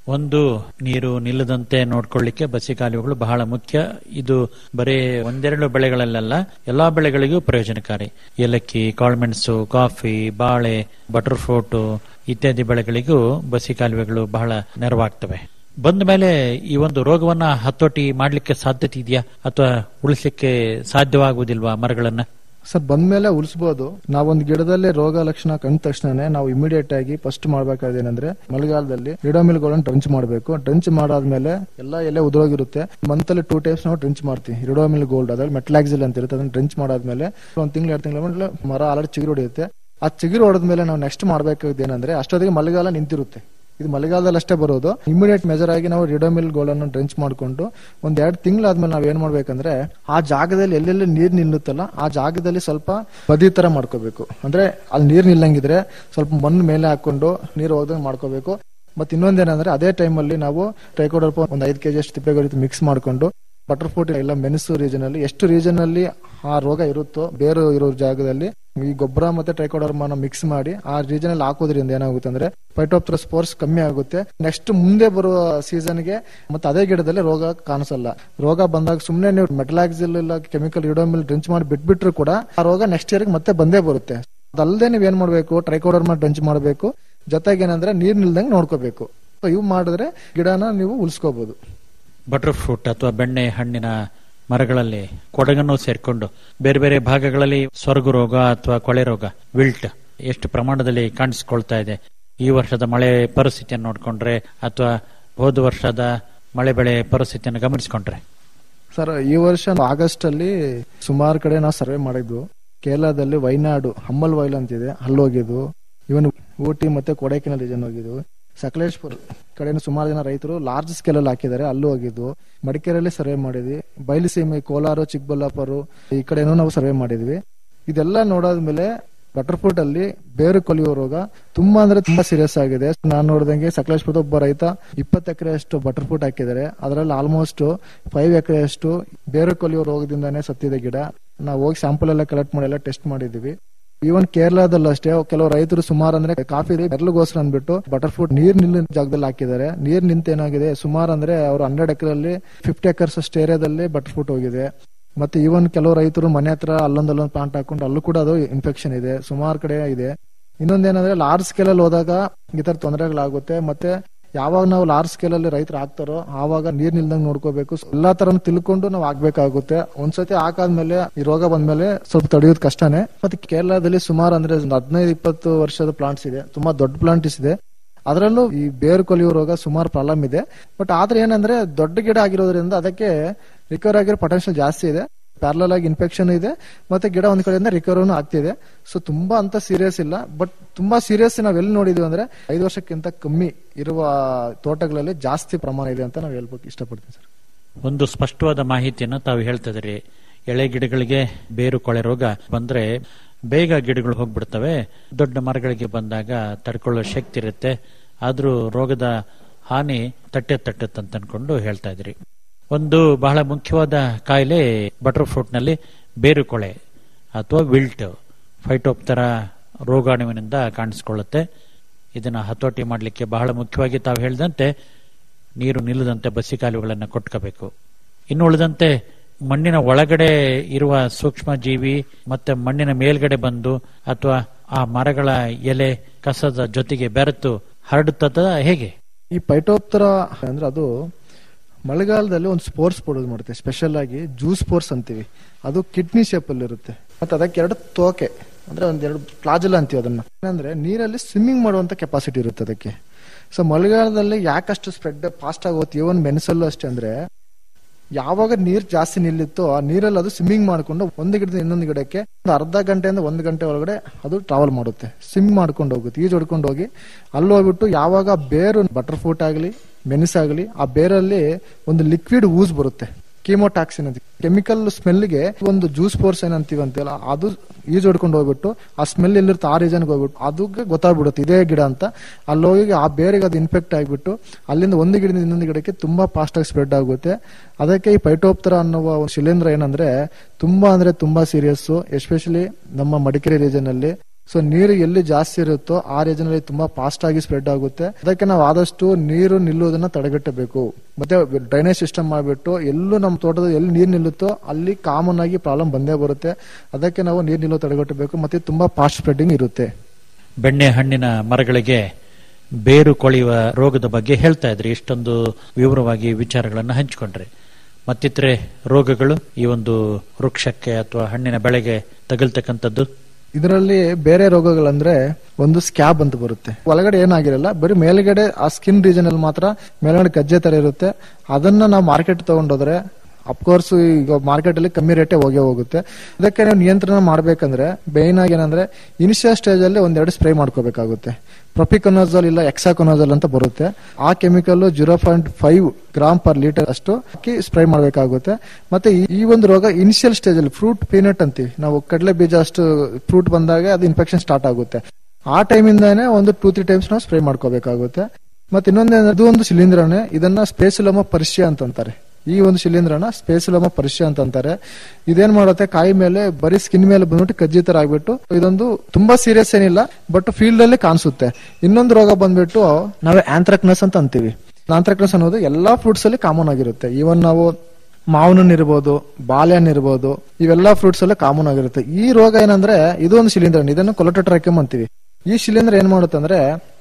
ಒಂದು ನೀರು ನಿಲ್ಲದಂತೆ ನೋಡ್ಕೊಳ್ಳಿಕ್ಕೆ ಬಸಿ ಕಾಲುವೆಗಳು ಬಹಳ ಮುಖ್ಯ ಇದು ಬರೀ ಒಂದೆರಡು ಬೆಳೆಗಳಲ್ಲ ಎಲ್ಲಾ ಬೆಳೆಗಳಿಗೂ ಪ್ರಯೋಜನಕಾರಿ ಏಲಕ್ಕಿ ಕಾಳುಮೆಣಸು ಕಾಫಿ ಬಾಳೆ ಬಟರ್ ಫ್ರೂಟ್ ಇತ್ಯಾದಿ ಬೆಳೆಗಳಿಗೂ ಬಸಿ ಕಾಲುವೆಗಳು ಬಹಳ ನೆರವಾಗ್ತವೆ ಬಂದ ಮೇಲೆ ಈ ಒಂದು ರೋಗವನ್ನ ಹತೋಟಿ ಮಾಡ್ಲಿಕ್ಕೆ ಸಾಧ್ಯತೆ ಇದೆಯಾ ಅಥವಾ ಉಳಿಸ್ಲಿಕ್ಕೆ ಸಾಧ್ಯವಾಗುವುದಿಲ್ವಾ ಮರಗಳನ್ನ ಸರ್ ಬಂದ್ಮೇಲೆ ಉಳಿಸಬಹುದು ನಾವೊಂದು ಗಿಡದಲ್ಲಿ ರೋಗ ಲಕ್ಷಣ ಕಂಡ ತಕ್ಷಣನೇ ನಾವು ಇಮಿಡಿಯೇಟ್ ಆಗಿ ಫಸ್ಟ್ ಮಾಡ್ಬೇಕಾದ್ರೆ ಏನಂದ್ರೆ ಮಳೆಗಾಲದಲ್ಲಿ ರಿಡೋಮಿಲ್ಗಳನ್ನು ಡ್ರಂಚ್ ಮಾಡಬೇಕು ಡ್ರಂಚ್ ಮಾಡಾದ್ಮೇಲೆ ಎಲ್ಲ ಎಲೆ ಉದುರೋಗಿರುತ್ತೆ ಮಂತಲ್ಲಿ ಟೂ ಟೈಪ್ಸ್ ನಾವು ಡ್ರಂಚ್ ಮಾಡ್ತೀವಿ ರಿಡೋಮಿಲ್ ಗೋಲ್ಡ್ ಅದ್ರಲ್ಲಿ ಮೆಟ್ಲಾಕ್ಸಿಲ್ ಅಂತ ಇರುತ್ತೆ ಅದನ್ನ ಡ್ರಂಚ್ ಮಾಡಾದ್ಮೇಲೆ ಒಂದ್ ತಿಂಗಳು ಎರಡು ತಿಂಗಳ ಮರ ಆಲ್ರೆಡಿ ಚಿಗುರು ಹೊಡೆಯುತ್ತೆ ಆ ಚಿಗುರು ಹೊಡೆದ್ಮೇಲೆ ನಾವು ನೆಕ್ಸ್ಟ್ ಮಾಡ್ಬೇಕಾದ ಏನಂದ್ರೆ ಅಷ್ಟೊತ್ತಿಗೆ ಮಳೆಗಾಲ ನಿಂತಿರುತ್ತೆ ಇದು ಮಳೆಗಾಲದಲ್ಲಿ ಅಷ್ಟೇ ಬರೋದು ಇಮಿಡಿಯೇಟ್ ಮೆಜರ್ ಆಗಿ ನಾವು ರಿಡೋಮಿಲ್ ಗೋಲ್ಡ್ ಅನ್ನು ಡ್ರೆಂಚ್ ಮಾಡ್ಕೊಂಡು ಒಂದ್ ಎರಡು ತಿಂಗಳಾದ್ಮೇಲೆ ನಾವ್ ಏನ್ ಮಾಡ್ಬೇಕಂದ್ರೆ ಆ ಜಾಗದಲ್ಲಿ ಎಲ್ಲೆಲ್ಲಿ ನೀರ್ ನಿಲ್ಲುತ್ತಲ್ಲ ಆ ಜಾಗದಲ್ಲಿ ಸ್ವಲ್ಪ ಬದಿ ತರ ಮಾಡ್ಕೋಬೇಕು ಅಂದ್ರೆ ಅಲ್ಲಿ ನೀರ್ ನಿಲ್ಲಂಗಿದ್ರೆ ಸ್ವಲ್ಪ ಮಣ್ಣು ಮೇಲೆ ಹಾಕೊಂಡು ನೀರು ಹೋದಂಗೆ ಮಾಡ್ಕೋಬೇಕು ಮತ್ತೆ ಇನ್ನೊಂದೇನಂದ್ರೆ ಅದೇ ಟೈಮಲ್ಲಿ ನಾವು ಟ್ರೈಕೋಡರ್ಪ ಒಂದು ಐದು ಕೆಜಿ ಅಷ್ಟು ತಿಪ್ಪೆಗೊಳಿತು ಮಿಕ್ಸ್ ಮಾಡ್ಕೊಂಡು ಬಟರ್ ಫ್ರೂಟ್ ಇಲ್ಲ ಮೆಣಸು ರೀಜನ್ ಅಲ್ಲಿ ಎಷ್ಟು ರೀಜನ್ ಅಲ್ಲಿ ಆ ರೋಗ ಇರುತ್ತೋ ಬೇರೆ ಇರೋ ಜಾಗದಲ್ಲಿ ಈ ಗೊಬ್ಬರ ಮತ್ತೆ ಟ್ರೈಕೋಡರ್ಮಾನ ಮಿಕ್ಸ್ ಮಾಡಿ ಆ ರೀಜನ್ ಅಲ್ಲಿ ಹಾಕೋದ್ರಿಂದ ಏನಾಗುತ್ತೆ ಅಂದ್ರೆ ಪೈಟೋಪ್ತರ ಸ್ಪೋರ್ಸ್ ಕಮ್ಮಿ ಆಗುತ್ತೆ ನೆಕ್ಸ್ಟ್ ಮುಂದೆ ಬರುವ ಸೀಸನ್ ಗೆ ಮತ್ತೆ ಅದೇ ಗಿಡದಲ್ಲಿ ರೋಗ ಕಾಣಿಸಲ್ಲ ರೋಗ ಬಂದಾಗ ಸುಮ್ನೆ ನೀವು ಮೆಟಲಾಕ್ಸಿಲ್ ಇಲ್ಲ ಕೆಮಿಕಲ್ ಇಡೋಮಿಲ್ ಡ್ರಿಂಚ್ ಮಾಡಿ ಬಿಟ್ಬಿಟ್ರು ಕೂಡ ಆ ರೋಗ ನೆಕ್ಸ್ಟ್ ಇಯರ್ ಮತ್ತೆ ಬಂದೇ ಬರುತ್ತೆ ಅದಲ್ಲದೆ ನೀವ್ ಏನ್ ಮಾಡ್ಬೇಕು ಟ್ರೈಕೋಡರ್ಮಾ ಡ್ರಿಂಚ್ ಮಾಡಬೇಕು ಜೊತೆಗೆ ಏನಂದ್ರೆ ನೀರ್ ನಿಲ್ದಂಗೆ ನೋಡ್ಕೋಬೇಕು So ಇವು ಮಾಡಿದ್ರೆ ಗಿಡನ ನೀವು ಉಳಿಸ್ಕೋಬಹುದು ಬಟರ್ ಫ್ರೂಟ್ ಅಥವಾ ಬೆಣ್ಣೆ ಹಣ್ಣಿನ ಮರಗಳಲ್ಲಿ ಕೊಡಗನ್ನು ಸೇರ್ಕೊಂಡು ಬೇರೆ ಬೇರೆ ಭಾಗಗಳಲ್ಲಿ ಸ್ವರ್ಗ ರೋಗ ಅಥವಾ ಕೊಳೆ ರೋಗ ವಿಲ್ಟ್ ಎಷ್ಟು ಪ್ರಮಾಣದಲ್ಲಿ ಕಾಣಿಸಿಕೊಳ್ತಾ ಇದೆ ಈ ವರ್ಷದ ಮಳೆ ಪರಿಸ್ಥಿತಿಯನ್ನು ನೋಡ್ಕೊಂಡ್ರೆ ಅಥವಾ ಹೋದ ವರ್ಷದ ಮಳೆ ಬೆಳೆ ಪರಿಸ್ಥಿತಿಯನ್ನು ಗಮನಿಸಿಕೊಂಡ್ರೆ ಸರ್ ಈ ವರ್ಷ ಆಗಸ್ಟ್ ಅಲ್ಲಿ ಸುಮಾರು ಕಡೆ ನಾವು ಸರ್ವೆ ಮಾಡಿದ್ವು ಕೇರಳದಲ್ಲಿ ವೈನಾಡು ಹಮ್ಮಲ್ ವೈಲ್ ಅಂತಿದೆ ಅಲ್ಲಿ ಹೋಗಿದ್ವು ಇವನ್ ಊಟಿ ಮತ್ತೆ ಕೊಡೈಕೆನಲ್ ರೀಜನ್ ಹೋಗಿದ್ವು ಸಕಲೇಶ್ಪುರ ಕಡೆನೂ ಸುಮಾರು ಜನ ರೈತರು ಲಾರ್ಜ್ ಸ್ಕೇಲ್ ಅಲ್ಲಿ ಹಾಕಿದ್ದಾರೆ ಅಲ್ಲೂ ಹೋಗಿದ್ವು ಮಡಿಕೇರಿಯಲ್ಲಿ ಸರ್ವೆ ಮಾಡಿದ್ವಿ ಬಯಲುಸೀಮೆ ಕೋಲಾರ ಚಿಕ್ಕಬಳ್ಳಾಪುರ ಈ ಕಡೆನೂ ನಾವು ಸರ್ವೆ ಮಾಡಿದ್ವಿ ಇದೆಲ್ಲ ನೋಡಾದ್ಮೇಲೆ ಬಟರ್ ಫ್ರೂಟ್ ಅಲ್ಲಿ ಬೇರು ಕೊಲಿಯುವ ರೋಗ ತುಂಬಾ ಅಂದ್ರೆ ತುಂಬಾ ಸೀರಿಯಸ್ ಆಗಿದೆ ನಾನು ನೋಡಿದಂಗೆ ಸಕಲೇಶ್ಪುರದ ಒಬ್ಬ ರೈತ ಇಪ್ಪತ್ತು ಎಕರೆ ಅಷ್ಟು ಬಟರ್ ಫ್ರೂಟ್ ಹಾಕಿದ್ದಾರೆ ಅದರಲ್ಲಿ ಆಲ್ಮೋಸ್ಟ್ ಫೈವ್ ಎಕರೆ ಅಷ್ಟು ಬೇರು ಕೊಲಿಯುವ ರೋಗದಿಂದಾನೇ ಸತ್ತಿದೆ ಗಿಡ ನಾವು ಹೋಗಿ ಸ್ಯಾಂಪಲ್ ಎಲ್ಲ ಕಲೆಕ್ಟ್ ಮಾಡಿ ಎಲ್ಲ ಟೆಸ್ಟ್ ಮಾಡಿದೀವಿ ಈವನ್ ಕೇರಳದಲ್ಲೂ ಅಷ್ಟೇ ಕೆಲವು ರೈತರು ಸುಮಾರು ಅಂದ್ರೆ ಕಾಫಿ ಬೆರಳುಗೋಸ್ಕರ ಅಂದ್ಬಿಟ್ಟು ಬಟರ್ ಫ್ರೂಟ್ ನೀರ್ ನಿಲ್ಲ ಜಾಗದಲ್ಲಿ ಹಾಕಿದ್ದಾರೆ ನೀರ್ ನಿಂತ ಏನಾಗಿದೆ ಸುಮಾರು ಅಂದ್ರೆ ಅವರು ಹಂಡ್ರೆಡ್ ಎಕರೆಲ್ಲಿ ಫಿಫ್ಟಿ ಎಕರ್ಸ್ ಅಷ್ಟು ಏರಿಯಾದಲ್ಲಿ ಬಟರ್ ಫ್ರೂಟ್ ಹೋಗಿದೆ ಮತ್ತೆ ಈವನ್ ಕೆಲವು ರೈತರು ಮನೆ ಹತ್ರ ಅಲ್ಲೊಂದ್ ಅಲ್ಲೊಂದು ಪ್ಲಾಂಟ್ ಹಾಕೊಂಡು ಅಲ್ಲೂ ಕೂಡ ಅದು ಇನ್ಫೆಕ್ಷನ್ ಇದೆ ಸುಮಾರು ಕಡೆ ಇದೆ ಇನ್ನೊಂದೇನಂದ್ರೆ ಲಾರ್ಜ್ ಸ್ಕೇಲ್ ಅಲ್ಲಿ ಹೋದಾಗ ಈ ತರ ತೊಂದರೆಗಳಾಗುತ್ತೆ ಮತ್ತೆ ಯಾವಾಗ ನಾವು ಲಾರ್ಜ್ ಸ್ಕೇಲ್ ಅಲ್ಲಿ ರೈತರು ಹಾಕ್ತಾರೋ ಆವಾಗ ನೀರ್ ನಿಲ್ದಂಗ್ ನೋಡ್ಕೋಬೇಕು ಎಲ್ಲಾ ತರ ತಿಳ್ಕೊಂಡು ನಾವು ಆಗ್ಬೇಕಾಗುತ್ತೆ ಒಂದ್ಸತಿ ಹಾಕಾದ್ಮೇಲೆ ಈ ರೋಗ ಬಂದ್ಮೇಲೆ ಸ್ವಲ್ಪ ತಡೆಯೋದು ಕಷ್ಟನೇ ಮತ್ತೆ ಕೇರಳದಲ್ಲಿ ಸುಮಾರು ಅಂದ್ರೆ ಒಂದು ಹದಿನೈದು ಇಪ್ಪತ್ತು ವರ್ಷದ ಪ್ಲಾಂಟ್ಸ್ ಇದೆ ತುಂಬಾ ದೊಡ್ಡ ಪ್ಲಾಂಟ್ಸ್ ಇದೆ ಅದರಲ್ಲೂ ಈ ಬೇರು ಕೊಲಿಯುವ ರೋಗ ಸುಮಾರು ಪ್ರಾಬ್ಲಮ್ ಇದೆ ಬಟ್ ಆದ್ರೆ ಏನಂದ್ರೆ ದೊಡ್ಡ ಗಿಡ ಆಗಿರೋದ್ರಿಂದ ಅದಕ್ಕೆ ರಿಕವರ್ ಆಗಿರೋ ಪೊಟೆನ್ಶಿಯಲ್ ಜಾಸ್ತಿ ಇದೆ ಪ್ಯಾರಲಲ್ ಆಗಿ ಇನ್ಫೆಕ್ಷನ್ ಇದೆ ಮತ್ತೆ ಗಿಡ ಒಂದ್ ಕಡೆಯಿಂದ ರಿಕವರ್ ಆಗ್ತಿದೆ ಸೊ ತುಂಬಾ ಅಂತ ಸೀರಿಯಸ್ ಇಲ್ಲ ಬಟ್ ತುಂಬಾ ಸೀರಿಯಸ್ ನಾವ್ ಎಲ್ಲಿ ನೋಡಿದ್ವಿ ಅಂದ್ರೆ ಐದು ವರ್ಷಕ್ಕಿಂತ ಕಮ್ಮಿ ಇರುವ ತೋಟಗಳಲ್ಲಿ ಜಾಸ್ತಿ ಪ್ರಮಾಣ ಇದೆ ಅಂತ ನಾವು ಹೇಳ್ಬೇಕು ಇಷ್ಟಪಡ್ತೀವಿ ಸರ್ ಒಂದು ಸ್ಪಷ್ಟವಾದ ಮಾಹಿತಿಯನ್ನು ತಾವು ಹೇಳ್ತಿದ್ರಿ ಎಳೆ ಗಿಡಗಳಿಗೆ ಬೇರು ಕೊಳೆ ರೋಗ ಬಂದ್ರೆ ಬೇಗ ಗಿಡಗಳು ಹೋಗ್ಬಿಡ್ತವೆ ದೊಡ್ಡ ಮರಗಳಿಗೆ ಬಂದಾಗ ತಡ್ಕೊಳ್ಳೋ ಶಕ್ತಿ ಇರುತ್ತೆ ಆದ್ರೂ ರೋಗದ ಹಾನಿ ತಟ್ಟೆ ತಟ್ಟತ್ ಅಂತ ಅನ್ಕೊಂಡು ಹೇಳ್ತಾ ಇದ್ರಿ ಒಂದು ಬಹಳ ಮುಖ್ಯವಾದ ಕಾಯಿಲೆ ಬಟರ್ ಫ್ರೂಟ್ ನಲ್ಲಿ ಬೇರು ಕೊಳೆ ಅಥವಾ ವಿಲ್ಟ್ ಫೈಟೋಪ್ತರ ರೋಗಾಣುವಿನಿಂದ ಕಾಣಿಸಿಕೊಳ್ಳುತ್ತೆ ಇದನ್ನ ಹತೋಟಿ ಮಾಡಲಿಕ್ಕೆ ಬಹಳ ಮುಖ್ಯವಾಗಿ ತಾವು ಹೇಳಿದಂತೆ ನೀರು ನಿಲ್ಲದಂತೆ ಬಸಿ ಕಾಲುವೆಗಳನ್ನು ಕೊಟ್ಕೋಬೇಕು ಇನ್ನು ಉಳಿದಂತೆ ಮಣ್ಣಿನ ಒಳಗಡೆ ಇರುವ ಸೂಕ್ಷ್ಮ ಜೀವಿ ಮತ್ತೆ ಮಣ್ಣಿನ ಮೇಲ್ಗಡೆ ಬಂದು ಅಥವಾ ಆ ಮರಗಳ ಎಲೆ ಕಸದ ಜೊತೆಗೆ ಬೆರೆತು ಹರಡುತ್ತದ ಹೇಗೆ ಈ ಪೈಟೋಪ್ತರ ಅಂದ್ರೆ ಅದು ಮಳೆಗಾಲದಲ್ಲಿ ಒಂದು ಸ್ಪೋರ್ಟ್ಸ್ ಪ್ರೊಡ್ಯೂಸ್ ಮಾಡುತ್ತೆ ಸ್ಪೆಷಲ್ ಆಗಿ ಜ್ಯೂಸ್ ಸ್ಪೋರ್ಟ್ಸ್ ಅಂತೀವಿ ಅದು ಕಿಡ್ನಿ ಶೇಪ್ ಅಲ್ಲಿ ಇರುತ್ತೆ ಮತ್ತೆ ಅದಕ್ಕೆ ಎರಡು ತೋಕೆ ಅಂದ್ರೆ ಒಂದೆರಡು ಪ್ಲಾಜಲ್ ಅಂತೀವಿ ಅದನ್ನ ಅಂದ್ರೆ ನೀರಲ್ಲಿ ಸ್ವಿಮ್ಮಿಂಗ್ ಮಾಡುವಂತ ಕೆಪಾಸಿಟಿ ಇರುತ್ತೆ ಅದಕ್ಕೆ ಸೊ ಮಳೆಗಾಲದಲ್ಲಿ ಯಾಕಷ್ಟು ಸ್ಪ್ರೆಡ್ ಫಾಸ್ಟ್ ಆಗಿ ಹೋಗುತ್ತೆ ಇವನ್ ಮೆಣಸಲ್ಲೂ ಅಷ್ಟೇ ಅಂದ್ರೆ ಯಾವಾಗ ನೀರ್ ಜಾಸ್ತಿ ನಿಲ್ಲಿತ್ತೋ ಆ ನೀರಲ್ಲಿ ಅದು ಸ್ವಿಮ್ಮಿಂಗ್ ಮಾಡ್ಕೊಂಡು ಒಂದು ಗಿಡದಿಂದ ಇನ್ನೊಂದು ಗಿಡಕ್ಕೆ ಒಂದು ಅರ್ಧ ಗಂಟೆಯಿಂದ ಒಂದು ಗಂಟೆ ಒಳಗಡೆ ಅದು ಟ್ರಾವೆಲ್ ಮಾಡುತ್ತೆ ಸ್ವಿಮ್ ಮಾಡ್ಕೊಂಡು ಹೋಗುತ್ತೆ ಈಜು ಹೊಡ್ಕೊಂಡು ಹೋಗಿ ಅಲ್ಲಿ ಹೋಗ್ಬಿಟ್ಟು ಯಾವಾಗ ಬೇರು ಬಟರ್ ಫ್ರೂಟ್ ಆಗಲಿ ಮೆಣಸಾಗಲಿ ಆ ಬೇರಲ್ಲಿ ಒಂದು ಲಿಕ್ವಿಡ್ ಊಸ್ ಬರುತ್ತೆ ಕೀಮೋಟಾಕ್ಸಿನ್ ಅಂತ ಕೆಮಿಕಲ್ ಸ್ಮೆಲ್ಗೆ ಒಂದು ಜ್ಯೂಸ್ ಫೋರ್ಸ್ ಏನಂತೀವಿ ಅಂತೀವಲ್ಲ ಅದು ಈಜು ಹೊಡ್ಕೊಂಡು ಹೋಗ್ಬಿಟ್ಟು ಆ ಸ್ಮೆಲ್ ಎಲ್ಲಿರುತ್ತೆ ಆ ರೀಸನ್ಗೆ ಹೋಗ್ಬಿಟ್ಟು ಅದಕ್ಕೆ ಗೊತ್ತಾಗ್ಬಿಡುತ್ತೆ ಇದೇ ಗಿಡ ಅಂತ ಅಲ್ಲಿ ಹೋಗಿ ಆ ಬೇರೆಗೆ ಅದು ಇನ್ಫೆಕ್ಟ್ ಆಗಿಬಿಟ್ಟು ಅಲ್ಲಿಂದ ಒಂದು ಗಿಡದಿಂದ ಇನ್ನೊಂದು ಗಿಡಕ್ಕೆ ತುಂಬಾ ಫಾಸ್ಟ್ ಆಗಿ ಸ್ಪ್ರೆಡ್ ಆಗುತ್ತೆ ಅದಕ್ಕೆ ಈ ಪೈಟೋಪ್ತರ ಅನ್ನುವ ಒಂದು ಶಿಲೀಂಧ್ರ ಏನಂದ್ರೆ ತುಂಬಾ ಅಂದ್ರೆ ತುಂಬಾ ಸೀರಿಯಸ್ ಎಸ್ಪೆಷಲಿ ನಮ್ಮ ಮಡಿಕೇರಿ ರೀಜನ್ ಅಲ್ಲಿ ಸೊ ನೀರು ಎಲ್ಲಿ ಜಾಸ್ತಿ ಇರುತ್ತೋ ಆ ರೀಜನ್ ಅಲ್ಲಿ ತುಂಬಾ ಫಾಸ್ಟ್ ಆಗಿ ಸ್ಪ್ರೆಡ್ ಆಗುತ್ತೆ ಅದಕ್ಕೆ ನಾವು ಆದಷ್ಟು ನೀರು ನಿಲ್ಲುವುದನ್ನ ತಡೆಗಟ್ಟಬೇಕು ಮತ್ತೆ ಡ್ರೈನೇಜ್ ಸಿಸ್ಟಮ್ ಮಾಡಿಬಿಟ್ಟು ಎಲ್ಲೂ ನಮ್ಮ ತೋಟದ ಎಲ್ಲಿ ನೀರು ನಿಲ್ಲುತ್ತೋ ಅಲ್ಲಿ ಕಾಮನ್ ಆಗಿ ಪ್ರಾಬ್ಲಮ್ ಬಂದೇ ಬರುತ್ತೆ ಅದಕ್ಕೆ ನಾವು ನೀರು ನಿಲ್ಲೋ ತಡೆಗಟ್ಟಬೇಕು ಮತ್ತೆ ತುಂಬಾ ಫಾಸ್ಟ್ ಸ್ಪ್ರೆಡಿಂಗ್ ಇರುತ್ತೆ ಬೆಣ್ಣೆ ಹಣ್ಣಿನ ಮರಗಳಿಗೆ ಬೇರು ಕೊಳೆಯುವ ರೋಗದ ಬಗ್ಗೆ ಹೇಳ್ತಾ ಇದ್ರಿ ಇಷ್ಟೊಂದು ವಿವರವಾಗಿ ವಿಚಾರಗಳನ್ನು ಹಂಚಿಕೊಂಡ್ರಿ ಮತ್ತಿತರೆ ರೋಗಗಳು ಈ ಒಂದು ವೃಕ್ಷಕ್ಕೆ ಅಥವಾ ಹಣ್ಣಿನ ಬೆಳೆಗೆ ತಗಲ್ತಕ್ಕಂಥದ್ದು ಇದರಲ್ಲಿ ಬೇರೆ ರೋಗಗಳಂದ್ರೆ ಒಂದು ಸ್ಕ್ಯಾಬ್ ಅಂತ ಬರುತ್ತೆ ಒಳಗಡೆ ಏನಾಗಿರಲ್ಲ ಬರೀ ಮೇಲ್ಗಡೆ ಆ ಸ್ಕಿನ್ ರೀಜನ್ ಅಲ್ಲಿ ಮಾತ್ರ ಮೇಲ್ಗಡೆ ಗಜ್ಜೆ ತರ ಇರುತ್ತೆ ಅದನ್ನ ನಾವು ಮಾರ್ಕೆಟ್ ತಗೊಂಡೋದ್ರೆ ಅಫ್ಕೋರ್ಸ್ ಈಗ ಮಾರ್ಕೆಟ್ ಅಲ್ಲಿ ಕಮ್ಮಿ ರೇಟೇ ಹೋಗೇ ಹೋಗುತ್ತೆ ಅದಕ್ಕೆ ನಾವು ನಿಯಂತ್ರಣ ಮಾಡ್ಬೇಕಂದ್ರೆ ಮೇನ್ ಆಗಿ ಏನಂದ್ರೆ ಇನಿಷಿಯಲ್ ಸ್ಟೇಜ್ ಅಲ್ಲಿ ಒಂದೆರಡು ಸ್ಪ್ರೇ ಮಾಡ್ಕೋಬೇಕಾಗುತ್ತೆ ಪ್ರೊಪಿಕೊನೋಜಲ್ ಇಲ್ಲ ಎಕ್ಸಾಕೊನೋಜಲ್ ಅಂತ ಬರುತ್ತೆ ಆ chemical zero point five gram per litre ಅಷ್ಟು ಹಾಕಿ ಸ್ಪ್ರೇ ಮಾಡಬೇಕಾಗುತ್ತೆ ಮತ್ತೆ ಈ- ಈ ಒಂದು ರೋಗ ಇನಿಷಿಯಲ್ ಸ್ಟೇಜ್ ಅಲ್ಲಿ ಫ್ರೂಟ್ ಪೀನಟ್ ಅಂತೀವಿ ನಾವು ಕಡಲೆ ಬೀಜ ಅಷ್ಟು ಫ್ರೂಟ್ ಬಂದಾಗ ಅದು ಇನ್ಫೆಕ್ಷನ್ ಸ್ಟಾರ್ಟ್ ಆಗುತ್ತೆ ಆ ಟೈಮಿಂದಾನೇ ಒಂದು ಟೂ ತ್ರೀ ಟೈಮ್ಸ್ ನಾವು ಸ್ಪ್ರೇ ಮಾಡ್ಕೋಬೇಕಾಗುತ್ತೆ ಮತ್ತೆ ಇನ್ನೊಂದು ಅದು ಒಂದು ಶಿಲೀಂಧ್ರನೇ ಇದನ್ನ ಸ್ಪೇಸುಲಮ ಪರಿಷ್ಯ ಅಂತ ಅಂತಾರೆ ಈ ಒಂದು ಶಿಲೀಂಧ್ರನ ಸ್ಪೇಸುಲಮ ಪರಿಷ್ಯ ಅಂತ ಅಂತಾರೆ ಇದೇನ್ ಮಾಡುತ್ತೆ ಕಾಯಿ ಮೇಲೆ ಬರೀ ಸ್ಕಿನ್ ಮೇಲೆ ಬಂದ್ಬಿಟ್ಟು ಕಜ್ಜಿ ತರ ಆಗ್ಬಿಟ್ಟು ಇದೊಂದು ತುಂಬಾ ಸೀರಿಯಸ್ ಏನಿಲ್ಲ ಬಟ್ ಫೀಲ್ಡ್ ಅಲ್ಲಿ ಕಾಣಿಸುತ್ತೆ ಇನ್ನೊಂದು ರೋಗ ಬಂದ್ಬಿಟ್ಟು ನಾವೇ ಆಂಥ್ರಾಕ್ನಸ್ ಅಂತ ಅಂತೀವಿ ಆಂಥ್ರಾಕ್ನಸ್ ಅನ್ನೋದು ಎಲ್ಲಾ ಫ್ರೂಟ್ಸ್ ಅಲ್ಲಿ ಕಾಮನ್ ಆಗಿರುತ್ತೆ ಈವನ್ ನಾವು ಮಾವಿನ ಇರ್ಬೋದು ಬಾಳೆಹಣ್ಣು ಇರ್ಬೋದು ಇವೆಲ್ಲಾ ಫ್ರೂಟ್ಸ್ ಎಲ್ಲ ಕಾಮನ್ ಆಗಿರುತ್ತೆ ಈ ರೋಗ ಏನಂದ್ರೆ ಇದು ಒಂದು ಶಿಲೀಂಧ್ರ ಇದನ್ನು ಕೊಲೊಟೋಟ್ರಾಕಿಯಂ ಅಂತೀವಿ ಈ ಶಿಲೀಂಧ್ರ ಏನ್ ಮಾಡುತ್ತೆ ಅಂದ್ರೆ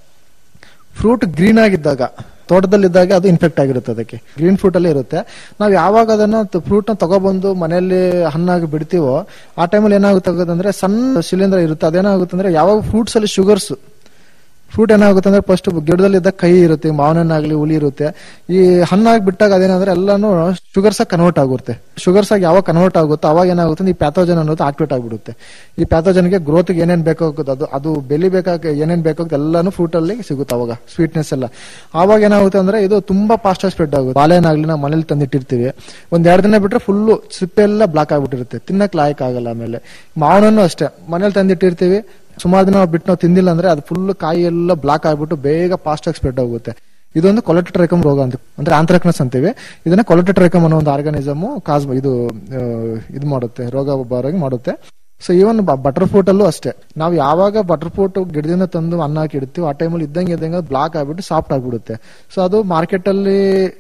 ಫ್ರೂಟ್ ಗ್ರೀನ್ ಆಗಿದ್ದಾಗ ತೋಟದಲ್ಲಿದ್ದಾಗ ಅದು ಇನ್ಫೆಕ್ಟ್ ಆಗಿರುತ್ತೆ ಅದಕ್ಕೆ ಗ್ರೀನ್ ಫ್ರೂಟ್ ಅಲ್ಲಿ ಇರುತ್ತೆ ನಾವು ಯಾವಾಗ ಅದನ್ನ ಫ್ರೂಟ್ ನ ತಗೊಬಂದು ಮನೆಯಲ್ಲಿ ಹಣ್ಣಾಗಿ ಬಿಡ್ತೀವೋ ಆ ಟೈಮಲ್ಲಿ ಏನಾಗುತ್ತೆ ಅಂದ್ರೆ ಸಣ್ಣ ಶಿಲೀಂಧ್ರ ಇರುತ್ತೆ ಅದೇನಾಗುತ್ತೆ ಅಂದ್ರೆ ಯಾವಾಗ ಫ್ರೂಟ್ಸ್ ಅಲ್ಲಿ ಶುಗರ್ಸ್ ಫ್ರೂಟ್ ಏನಾಗುತ್ತೆ ಅಂದ್ರೆ ಫಸ್ಟ್ ಗಿಡದಲ್ಲಿದ್ದ ಕೈ ಇರುತ್ತೆ ಮಾವಿನ ಹಣ್ಣಾಗ್ಲಿ ಹುಳಿ ಇರುತ್ತೆ ಈ ಹಣ್ಣಾಗಿ ಬಿಟ್ಟಾಗ ಅದೇನಂದ್ರೆ ಎಲ್ಲಾನು ಶುಗರ್ಸ್ ಆಗಿ ಕನ್ವರ್ಟ್ ಆಗುತ್ತೆ ಶುಗರ್ಸ್ ಆಗಿ ಯಾವಾಗ ಕನ್ವರ್ಟ್ ಆಗುತ್ತೋ ಅವಾಗ ಏನಾಗುತ್ತೆ ಅಂದ್ರೆ ಈ ಪ್ಯಾಥೋಜನ್ ಅನ್ನೋದು ಆಕ್ಟಿವೇಟ್ ಆಗ್ಬಿಡುತ್ತೆ ಈ ಪ್ಯಾಥೋಜನ್ಗೆ ಗ್ರೋತ್ ಏನೇನ್ ಬೇಕಾಗುತ್ತೆ ಅದು ಅದು ಬೆಳಿಬೇಕಾಗ ಏನೇನ್ ಬೇಕಾಗುತ್ತೆ ಎಲ್ಲಾನು ಫ್ರೂಟ್ ಅಲ್ಲಿ ಸಿಗುತ್ತೆ ಅವಾಗ ಸ್ವೀಟ್ನೆಸ್ ಎಲ್ಲ ಆವಾಗ ಏನಾಗುತ್ತೆ ಅಂದ್ರೆ ಇದು ತುಂಬಾ ಫಾಸ್ಟ್ ಆಗಿ ಸ್ಪ್ರೆಡ್ ಆಗುತ್ತೆ ಬಾಳೆಹಣ್ಣಾಗ್ಲಿ ನಾವು ಮನೇಲಿ ತಂದಿಟ್ಟಿರ್ತೀವಿ ಒಂದ್ ಎರಡು ದಿನ ಬಿಟ್ರೆ ಫುಲ್ಲು ಸಿಪ್ಪೆ ಎಲ್ಲ ಬ್ಲಾಕ್ ಆಗ್ಬಿಟ್ಟಿರುತ್ತೆ ತಿನ್ನಕ್ ಲಾಯಕ್ ಆಗಲ್ಲ ಆಮೇಲೆ ಮಾವನನ್ನು ಅಷ್ಟೇ ಮನೇಲಿ ತಂದಿಟ್ಟಿರ್ತೀವಿ ಸುಮಾರು ದಿನ ಬಿಟ್ಟು ನಾವು ತಿಂದಿಲ್ಲ ಅಂದ್ರೆ ಅದು ಫುಲ್ ಕಾಯಿ ಎಲ್ಲ ಬ್ಲಾಕ್ ಆಗ್ಬಿಟ್ಟು ಬೇಗ ಫಾಸ್ಟ್ ಆಗಿ ಸ್ಪ್ರೆಡ್ ಆಗುತ್ತೆ ಇದೊಂದು ಕೊಲೆಟ್ರೈಕಮ್ ರೋಗ ಅಂತ ಅಂದ್ರೆ ಆಂಥ್ರಾಕ್ನಸ್ ಅಂತೀವಿ ಇದನ್ನ ಕೊಲೆಟ್ರೈಕಮ್ ಅನ್ನೋ ಒಂದು ಆರ್ಗಾನಿಸಮ್ ಕಾಸ್ ಇದು ಆ, ಇದು ಮಾಡುತ್ತೆ ರೋಗ ಬರೋಗಿ ಮಾಡುತ್ತೆ ಸೊ ಈವನ್ ಬಟರ್ ಫ್ರೂಟ್ ಅಲ್ಲೂ ಅಷ್ಟೇ ನಾವು ಯಾವಾಗ ಬಟರ್ ಫ್ರೂಟ್ ಗಿಡದಿಂದ ತಂದು ಅನ್ನ ಹಾಕಿ ಇಡ್ತೀವಿ ಆ ಟೈಮಲ್ಲಿ ಇದ್ದಂಗೆ ಇದ್ದಂಗೆ ಬ್ಲಾಕ್ ಆಗ್ಬಿಟ್ಟು ಸಾಫ್ಟ್ ಆಗ್ಬಿಡುತ್ತೆ ಸೊ ಅದು ಮಾರ್ಕೆಟ್ ಅಲ್ಲಿ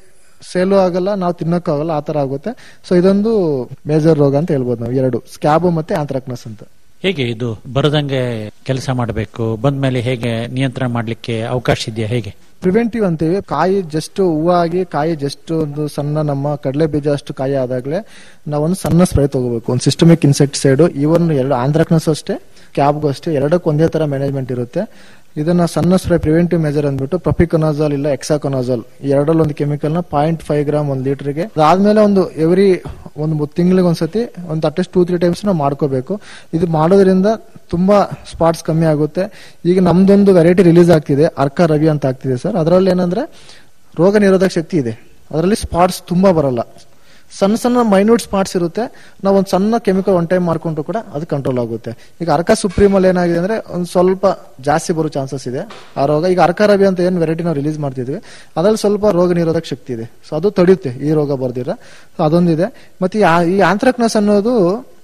ಸೇಲು ಆಗಲ್ಲ ನಾವು ತಿನ್ನಕ್ಕೂ ಆಗಲ್ಲ ಆ ತರ ಆಗುತ್ತೆ ಸೊ ಇದೊಂದು ಮೇಜರ್ ರೋಗ ಅಂತ ಹೇಳ್ಬೋದು ನಾವು ಎರಡು ಸ್ಕ್ಯಾಬ್ ಮತ್ತೆ ಆಂಥ್ರಾಕ್ನಸ್ ಅಂತ ಹೇಗೆ ಇದು ಬರದಂಗೆ ಕೆಲಸ ಮಾಡಬೇಕು ಬಂದ್ಮೇಲೆ ಹೇಗೆ ನಿಯಂತ್ರಣ ಮಾಡ್ಲಿಕ್ಕೆ ಅವಕಾಶ ಇದೆಯಾ ಹೇಗೆ ಪ್ರಿವೆಂಟಿವ್ ಅಂತೀವಿ ಕಾಯಿ ಜಸ್ಟ್ ಹೂವಾಗಿ ಕಾಯಿ ಜಸ್ಟ್ ಒಂದು ಸಣ್ಣ ನಮ್ಮ ಕಡಲೆ ಬೀಜ ಅಷ್ಟು ಕಾಯಿ ಆದಾಗಲೇ ನಾವೊಂದು ಸಣ್ಣ ಸ್ಪ್ರೇ ತಗೋಬೇಕು ಒಂದು ಸಿಸ್ಟಮಿಕ್ ಇನ್ಸೆಕ್ಟಿಸೈಡ್ ಇವನ್ ಎರಡು ಆಂಧ್ರಕ್ನಸ್ ಅಷ್ಟೇ ಕ್ಯಾಬ್ಗೂ ಅಷ್ಟೇ ಎರಡಕ್ಕೂ ಒಂದೇ ತರ ಮ್ಯಾನೇಜ್ಮೆಂಟ್ ಇರುತ್ತೆ ಇದನ್ನ ಸಣ್ಣ ಸ್ಪ್ರೇ ಪ್ರಿವೆಂಟಿವ್ ಮೆಜರ್ ಅಂದ್ಬಿಟ್ಟು ಪ್ರೊಪಿಕೊನಾಜಾಲ್ ಇಲ್ಲ ಎಕ್ಸಾಕೊನಾಜಾಲ್ ಎರಡರಲ್ಲಿ ಒಂದು ಕೆಮಿಕಲ್ ನ ಪಾಯಿಂಟ್ ಫೈವ್ ಗ್ರಾಮ್ ಒಂದು ಲೀಟರ್ಗೆ ಅದಾದ್ಮೇಲೆ ಒಂದು ಎವ್ರಿ ಒಂದು ತಿಂಗಳಿಗೆ ಒಂದ್ಸತಿ ಒಂದು ಅಟ್ಲೀಸ್ಟ್ ಟೂ ತ್ರೀ ಟೈಮ್ಸ್ ನಾವು ಮಾಡ್ಕೋಬೇಕು ಇದು ಮಾಡೋದ್ರಿಂದ ತುಂಬಾ ಸ್ಪಾಟ್ಸ್ ಕಮ್ಮಿ ಆಗುತ್ತೆ ಈಗ ನಮ್ದೊಂದು ವೆರೈಟಿ ರಿಲೀಸ್ ಆಗ್ತಿದೆ ಅರ್ಕ ರವಿ ಅಂತ ಆಗ್ತಿದೆ ಸರ್ ಅದರಲ್ಲಿ ಏನಂದ್ರೆ ರೋಗ ನಿರೋಧಕ ಶಕ್ತಿ ಇದೆ ಅದರಲ್ಲಿ ಸ್ಪಾಟ್ಸ್ ತುಂಬಾ ಬರಲ್ಲ ಸಣ್ಣ ಸಣ್ಣ ಮೈನ್ಯೂಟ್ ಸ್ಪಾಟ್ಸ್ ಇರುತ್ತೆ ನಾವು ಒಂದು ಸಣ್ಣ ಕೆಮಿಕಲ್ ಒನ್ ಟೈಮ್ ಮಾಡ್ಕೊಂಡ್ರು ಕೂಡ ಅದು ಕಂಟ್ರೋಲ್ ಆಗುತ್ತೆ ಈಗ ಅರ್ಕ ಸುಪ್ರೀಮಲ್ಲಿ ಏನಾಗಿದೆ ಅಂದ್ರೆ ಒಂದು ಸ್ವಲ್ಪ ಜಾಸ್ತಿ ಬರೋ ಚಾನ್ಸಸ್ ಇದೆ ಆ ರೋಗ ಈಗ ಅರ್ಕ ರವಿ ಅಂತ ಏನು ವೆರೈಟಿ ನಾವು ರಿಲೀಸ್ ಮಾಡ್ತಿದ್ವಿ ಅದ್ರಲ್ಲಿ ಸ್ವಲ್ಪ ರೋಗ ನಿರೋಧಕ ಶಕ್ತಿ ಇದೆ ಸೊ ಅದು ತಡೆಯುತ್ತೆ ಈ ರೋಗ ಬರ್ದಿರ ಸೊ ಅದೊಂದಿದೆ ಮತ್ತೆ ಈ ಆ- ಈ ಆಂಥ್ರಾಕ್ನಸ್ ಅನ್ನೋದು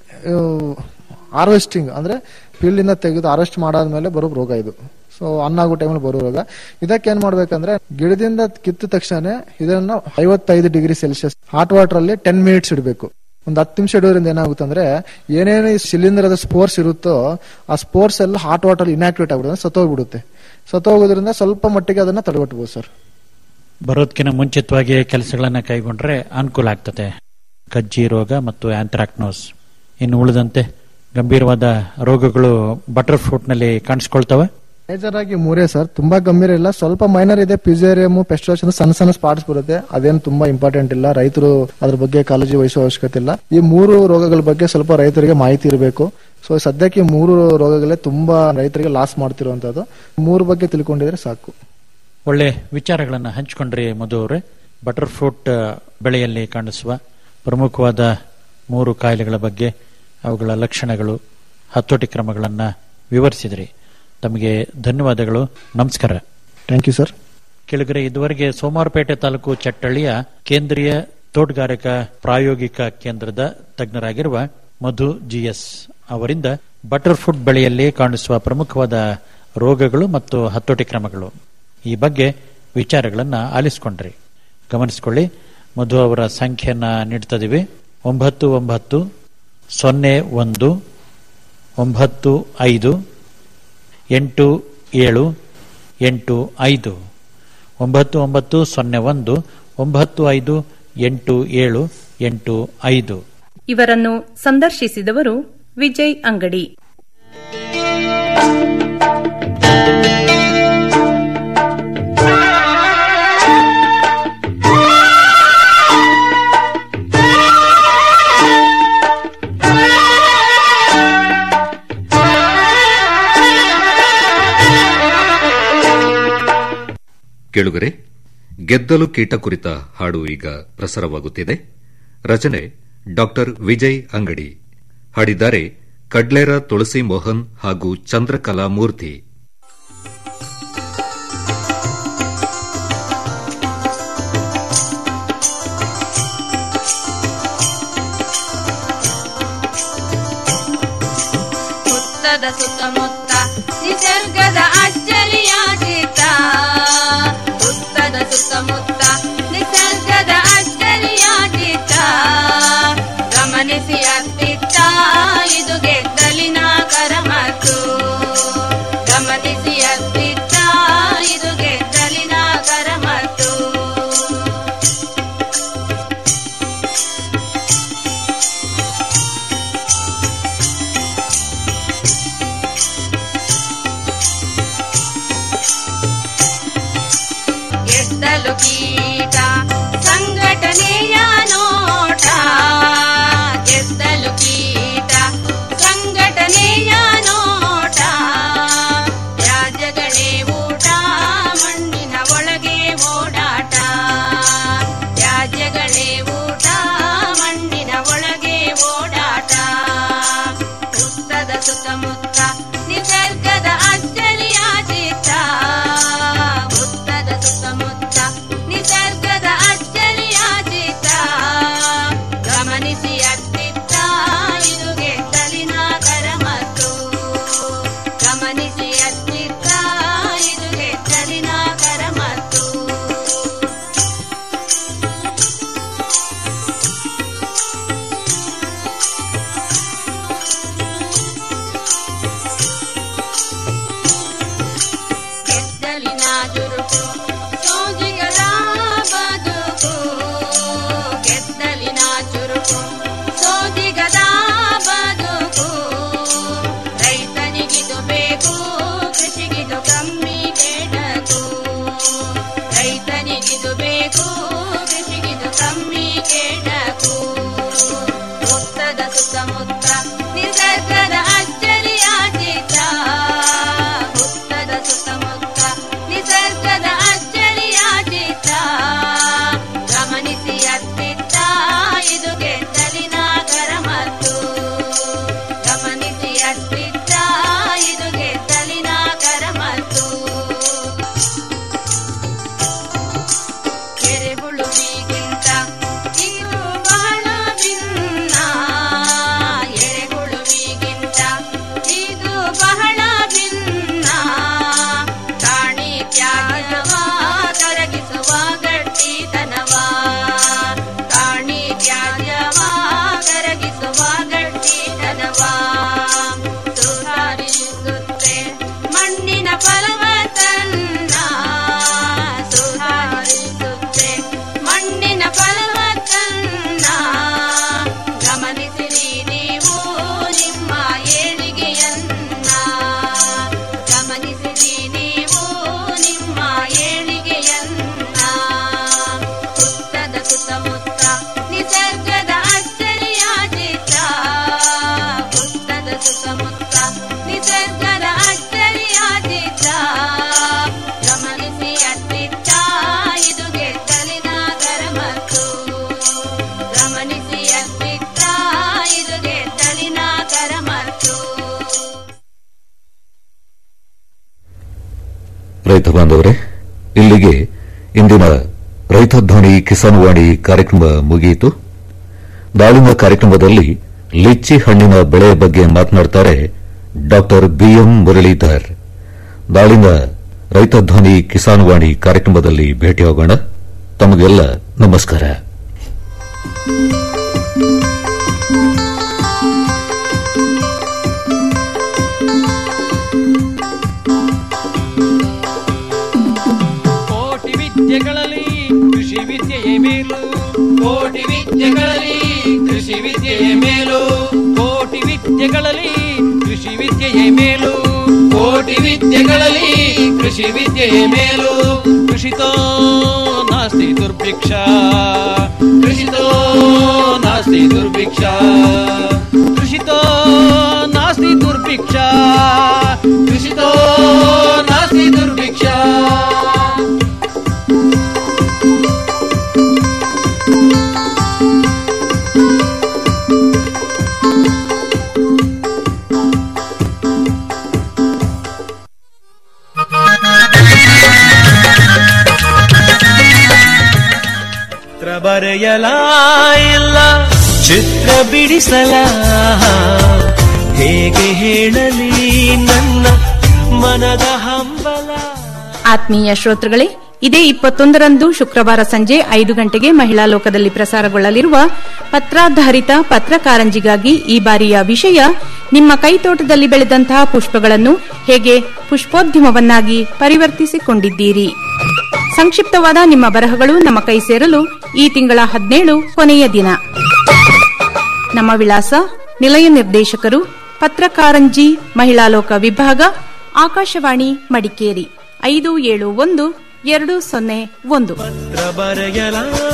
ಹಾರ್ವೆಸ್ಟಿಂಗ್ ಅಂದ್ರೆ ಫೀಲ್ಡ್ ಇಂದ ತೆಗೆದು ಹಾರ್ವೆಸ್ಟ್ ಮಾಡಾದ್ಮೇಲೆ ಬರೋ ರೋಗ ಇದು ಸೊ ಹಣ್ಣಾಗೋ ಟೈಮಲ್ಲಿ ಬರೋ ರೋಗ ಇದಕ್ಕೆ ಏನ್ ಮಾಡ್ಬೇಕಂದ್ರೆ ಗಿಡದಿಂದ ಕಿತ್ತ ತಕ್ಷಣ ಇದನ್ನ ಐವತ್ತೈದು ಡಿಗ್ರಿ ಸೆಲ್ಸಿಯಸ್ ಹಾಟ್ ವಾಟರ್ ಅಲ್ಲಿ ಟೆನ್ ಮಿನಿಟ್ಸ್ ಇಡಬೇಕು ಒಂದು ಹತ್ತು ನಿಮಿಷ ಇಡೋದ್ರಿಂದ ಏನಾಗುತ್ತೆ ಅಂದ್ರೆ ಏನೇನು ಈ ಶಿಲೀಂಧ್ರದ ಸ್ಪೋರ್ಸ್ ಇರುತ್ತೋ ಆ ಸ್ಪೋರ್ಸ್ ಎಲ್ಲ ಹಾಟ್ ವಾಟರ್ ಇನ್ಆಕ್ಟಿವೇಟ್ ಆಗ್ಬಿಡುತ್ತೆ ಸತ್ತೋಗ್ಬಿಡುತ್ತೆ ಸತ್ತೋಗೋದ್ರಿಂದ ಸ್ವಲ್ಪ ಮಟ್ಟಿಗೆ ಅದನ್ನ ತಡೆಗಟ್ಟಬಹುದು ಸರ್ ಬರೋದಕ್ಕಿಂತ ಮುಂಚಿತವಾಗಿ ಕೆಲಸಗಳನ್ನ ಕೈಗೊಂಡ್ರೆ ಅನುಕೂಲ ಆಗ್ತದೆ ಕಜ್ಜಿ ರೋಗ ಮತ್ತು ಆಂಥ್ರಾಕ್ನೋಸ್ ಇನ್ನು ಉಳಿದಂತೆ ಗಂಭೀರವಾದ ರೋಗಗಳು ಬಟರ್ ಫ್ರೂಟ್ ನಲ್ಲಿ ಕಾಣಿಸ್ಕೊಳ್ತವೆ ಮೇಜರ್ ಆಗಿ ಮೂರೇ ಸರ್ ತುಂಬಾ ಗಂಭೀರ ಇಲ್ಲ ಸ್ವಲ್ಪ ಮೈನರ್ ಇದೆ ಪಿಸೇರಿಯಮ್ ಪೆಸ್ಟೋಸ್ ಸಣ್ಣ ಸಣ್ಣ ಸ್ಪಾಟ್ಸ್ ಬರುತ್ತೆ ಅದೇನು ತುಂಬಾ ಇಂಪಾರ್ಟೆಂಟ್ ಇಲ್ಲ ರೈತರು ಅದ್ರ ಬಗ್ಗೆ ಕಾಳಜಿ ವಹಿಸುವ ಅವಶ್ಯಕತೆ ಇಲ್ಲ ಈ ಮೂರು ರೋಗಗಳ ಬಗ್ಗೆ ಸ್ವಲ್ಪ ರೈತರಿಗೆ ಮಾಹಿತಿ ಇರಬೇಕು ಸೊ ಸದ್ಯಕ್ಕೆ ಈ ಮೂರು ರೋಗಗಳೇ ತುಂಬಾ ರೈತರಿಗೆ ಲಾಸ್ ಮಾಡ್ತಿರುವಂತದ್ದು ಮೂರು ಬಗ್ಗೆ ತಿಳ್ಕೊಂಡಿದ್ರೆ ಸಾಕು ಒಳ್ಳೆ ವಿಚಾರಗಳನ್ನ ಹಂಚಿಕೊಂಡ್ರಿ ಮಧು ಅವರೇ ಬಟರ್ ಫ್ರೂಟ್ ಆ, ಬೆಳೆಯಲ್ಲಿ ಕಾಣಿಸುವ ಪ್ರಮುಖವಾದ ಮೂರು ಕಾಯಿಲೆಗಳ ಬಗ್ಗೆ ಅವುಗಳ ಲಕ್ಷಣಗಳು ಹತೋಟಿ ಕ್ರಮಗಳನ್ನ ವಿವರಿಸಿದ್ರಿ ತಮಗೆ ಧನ್ಯವಾದಗಳು ನಮಸ್ಕಾರ ಥ್ಯಾಂಕ್ ಯು ಸರ್ ಕೆಳಗರೆ ಇದುವರೆಗೆ ಸೋಮವಾರಪೇಟೆ ತಾಲೂಕು ಚಟ್ಟಳ್ಳಿಯ ಕೇಂದ್ರೀಯ ತೋಟಗಾರಿಕಾ ಪ್ರಾಯೋಗಿಕ ಕೇಂದ್ರದ ತಜ್ಞರಾಗಿರುವ ಮಧು ಜಿಎಸ್ ಅವರಿಂದ ಬಟರ್ ಫುಡ್ ಬೆಳೆಯಲ್ಲಿ ಕಾಣಿಸುವ ಪ್ರಮುಖವಾದ ರೋಗಗಳು ಮತ್ತು ಹತೋಟಿ ಕ್ರಮಗಳು ಈ ಬಗ್ಗೆ ವಿಚಾರಗಳನ್ನು ಆಲಿಸಿಕೊಂಡ್ರಿ ಗಮನಿಸಿಕೊಳ್ಳಿ ಮಧು ಅವರ ಸಂಖ್ಯೆಯನ್ನ ನೀಡ್ತದಿವಿ ಒಂಬತ್ತು ಒಂಬತ್ತು ಸೊನ್ನೆ ಒಂದು ಒಂಬತ್ತು ಐದು ಎಂಟು ಏಳು ಎಂಟು ಐದು ಒಂಬತ್ತು ಒಂಬತ್ತು ಸೊನ್ನೆ ಒಂದು ಒಂಬತ್ತು ಐದು ಎಂಟು ಏಳು ಎಂಟು ಐದು ಇವರನ್ನು ಸಂದರ್ಶಿಸಿದವರು ವಿಜಯ್ ಅಂಗಡಿ ಕೇಳುಗರೆ ಗೆದ್ದಲು ಕೀಟ ಕುರಿತ ಹಾಡು ಈಗ ಪ್ರಸಾರವಾಗುತ್ತಿದೆ ರಚನೆ ಡಾಕ್ಟರ್ ವಿಜಯ್ ಅಂಗಡಿ ಹಾಡಿದ್ದಾರೆ ಕಡ್ಲೇರ ತುಳಸಿ ಮೋಹನ್ ಹಾಗೂ ಚಂದ್ರಕಲಾ ಮೂರ್ತಿ ಸುತ್ತದ ಸುತ್ತಮುತ್ತ ನಿಸರ್ಗದ ಅಚ್ಚರಿಯ ಚಿತ್ತ ಸುತ್ತದ ಸುತ್ತಮುತ್ತ ನಿಸರ್ಗದ ಅಚ್ಚರಿಯ ಚಿತ್ತ ಗಮನಿಸಿ ಅತ್ತಿತ್ತ ಇದು ಗೆದ್ದಲಿನ ಕರಮತ್ತು ಗಮನಿಸಿ ಅತ್ತಿತ್ತ ಇದು ಗೆದ್ದಲಿನ ಕರಮತ್ತು ಗೆದ್ದಲು ಕೀಟ ಸಂಘಟನೆಯ ನೋಟ ಗೆದ್ದಲು ಕೀಟ ಸಂಘಟನೆಯ ನೋಟ ರಾಜ್ಯಗಳೇ ಊಟ ಮಣ್ಣಿನ ಒಳಗೆ ಓಡಾಟ ರಾಜ್ಯಗಳೇ ಊಟ ಮಣ್ಣಿನ ಒಳಗೆ ಓಡಾಟ ಸುತ್ತದ ಸುತ್ತಮುತ್ತ ನಿಸರ್ಗದ ಅಚ್ಚರಿಯ ಚಿತ್ತ ಮುತ್ತದ ಸುತ್ತಮುತ್ತ ನಿಸರ್ಗದ ಅಚ್ಚರಿಯ ಚಿತ್ತ ಗಮನಿಸಿ ಅತ್ತಿತ್ತ ಇದು ಗೆದ್ದಲಿನ ಕರಮತ್ತು ಗಮನಿಸಿ ಅತ್ತಿತ್ತ ಇದು ಗೆದ್ದಲಿನ ಕರಮತ್ತು ಗೆದ್ದಲಿನ ಚುರುಕು ಸೋಜಿಗದ ಬದುಕು ಗೆದ್ದಲಿನ ಚುರುಕು ಸೋಜಿಗದ ಬದುಕು ರೈತನಿಗಿದು ಬೇಕು ಕೃಷಿಗಿದು ಕಮ್ಮಿ ಕೆಡಕು ರೈತನಿಗಿದು ಬೇಕು ಕೃಷಿಗಿದು ಕಮ್ಮಿ ಕೆಡಕು ಮುತ್ತದ ಸುತ್ತಮುತ್ತ ನಿಸರ್ಗದ ಅಚ್ಚರಿಯ ಚಿತ್ತ ಮುತ್ತದ ಸುತ್ತಮುತ್ತ ನಿಸರ್ಗದ ಅಚ್ಚರಿಯ ಚಿತ್ತ ಗಮನಿಸಿ ಅತ್ತಿತ್ತ ಇದು ಗೆದ್ದಲಿನ ಕರಮತ್ತು ಗಮನಿಸಿ ಅತ್ತಿತ್ತ ಇದು ಗೆದ್ದಲಿನ ಕರಮತ್ತು ಎರೆಹುಳುವಿಗಿಂತ ಇದು ಬಹಳ ಭಿನ್ನ ಎರೆಹುಳುವಿಗಿಂತ ಇದು ಬಹಳ ಭಿನ್ನ ಪ್ರಾಣಿ ತ್ಯಾಜ್ಯವ ಕರಗಿಸುವ ಗಟ್ಟಿತನವ ಪ್ರಾಣಿ ತ್ಯಾಜ್ಯವ ಕರಗಿಸುವ ಗಟ್ಟಿತನವ ಸುಧಾರಿಸುತ್ತೆ ಮಣ್ಣಿನ ಫಲವತ್ತನ್ನ ಸುಧಾರಿಸುತ್ತೆ ಮಣ್ಣಿನ ಫಲವತ್ತನ್ನ ಗಮನಿಸಿರಿ ನೀವು ನಿಮ್ಮ ಏಳಿಗೆಯನ್ನ ಗಮನಿಸಿರಿ ನೀವು ನಿಮ್ಮ ಏಳಿಗೆಯನ್ನ ಸುತ್ತದ ಸುತ್ತಮುತ್ತ ನಿಸರ್ಗದ ಅಚ್ಚರಿಯ ಚಿತ್ತ ಸುತ್ತದ ಸುತ್ತಮುತ್ತ ನಿಸರ್ಗದ ಅಚ್ಚರಿಯ ಚಿತ್ತ ಗಮನಿಸಿ ಅತ್ತಿತ್ತ ಇದು ಗೆದ್ದಲಿನ ಕರಮತ್ತು ಗಮನಿಸಿ ಅತ್ತಿತ್ತ ಇದು ಗೆದ್ದಲಿನ ಕರಮತ್ತು ರೈತ ಬಾಂಧವರೇ ಇಲ್ಲಿಗೆ ಇಂದಿನ ರೈತ ಧ್ವನಿ ಕಿಸಾನ್ವಾಣಿ ಕಾರ್ಯಕ್ರಮ ಮುಗಿಯಿತು ನಾಳಿನ ಕಾರ್ಯಕ್ರಮದಲ್ಲಿ ಲಿಚ್ಚಿ ಹಣ್ಣಿನ ಬೆಳೆಯ ಬಗ್ಗೆ ಮಾತನಾಡುತ್ತಾರೆ ಡಾಕ್ಟರ್ ಬಿಎಂ ಮುರಳೀಧರ್ ನಾಳಿನ ರೈತ ಧ್ವನಿ ಕಿಸಾನ್ ವಾಣಿ ಕಾರ್ಯಕ್ರಮದಲ್ಲಿ ಭೇಟಿಯಾಗೋಣ ತಮಗೆಲ್ಲ ನಮಸ್ಕಾರ ಕೋಟಿ ವಿದ್ಯೆಗಳಲ್ಲಿ ಕೃಷಿ ವಿದ್ಯೆಯೇ ಮೇಲು ಕೋಟಿ ವಿದ್ಯೆಗಳಲ್ಲಿ ಕೃಷಿ ವಿದ್ಯೆಯೇ ಮೇಲು ಕೋಟಿ ವಿದ್ಯೆಗಳಲ್ಲಿ ಕೃಷಿ ವಿದ್ಯೆಯೇ ಮೇಲು ಕೋಟಿ ವಿದ್ಯೆಗಳಲ್ಲಿ ಕೃಷಿ ವಿದ್ಯೆಯೇ ಮೇಲು ಕೃಷಿತೋ ನಾಸ್ತಿ ದುರ್ಭಿಕ್ಷ ಕೃಷಿತೋ ನಾಸ್ತಿ ದುರ್ಭಿಕ್ಷ ಕೃಷಿತೋ ನಾಸ್ತಿ ದುರ್ಭಿಕ್ಷ ಕೃಷಿತೋ ನಾಸ್ತಿ ದುರ್ಭಿಕ್ಷ ಚಿತ್ರ ಬರೆಯಲ ಇಲ್ಲ ಚಿತ್ರ ಬಿಡಿಸಲ ಹೇಗೆ ಹೇಳಲಿ ನನ್ನ ಮನದ ಹಂಬಲ ಆತ್ಮೀಯ ಶ್ರೋತೃಗಳೇ ಇದೇ ಇಪ್ಪತ್ತೊಂದರಂದು ಶುಕ್ರವಾರ ಸಂಜೆ ಐದು ಗಂಟೆಗೆ ಮಹಿಳಾ ಲೋಕದಲ್ಲಿ ಪ್ರಸಾರಗೊಳ್ಳಲಿರುವ ಪತ್ರಾಧಾರಿತ ಪತ್ರಕಾರಂಜಿಗಾಗಿ ಈ ಬಾರಿಯ ವಿಷಯ ನಿಮ್ಮ ಕೈತೋಟದಲ್ಲಿ ಬೆಳೆದಂತಹ ಪುಷ್ಪಗಳನ್ನು ಹೇಗೆ ಪುಷ್ಪೋದ್ಯಮವನ್ನಾಗಿ ಪರಿವರ್ತಿಸಿಕೊಂಡಿದ್ದೀರಿ ಸಂಕ್ಷಿಪ್ತವಾದ ನಿಮ್ಮ ಬರಹಗಳು ನಮ್ಮ ಕೈ ಸೇರಲು ಈ ತಿಂಗಳ ಹದಿನೇಳು ಕೊನೆಯ ದಿನ ನಮ್ಮ ವಿಳಾಸ ನಿಲಯ ನಿರ್ದೇಶಕರು ಪತ್ರಕಾರಂಜಿ ಮಹಿಳಾ ಲೋಕ ವಿಭಾಗ ಆಕಾಶವಾಣಿ ಮಡಿಕೇರಿ ಐದು ಏಳು ಒಂದು ಎರಡು ಸೊನ್ನೆ ಒಂದು ಚಿತ್ರ ಬರೆಯಲ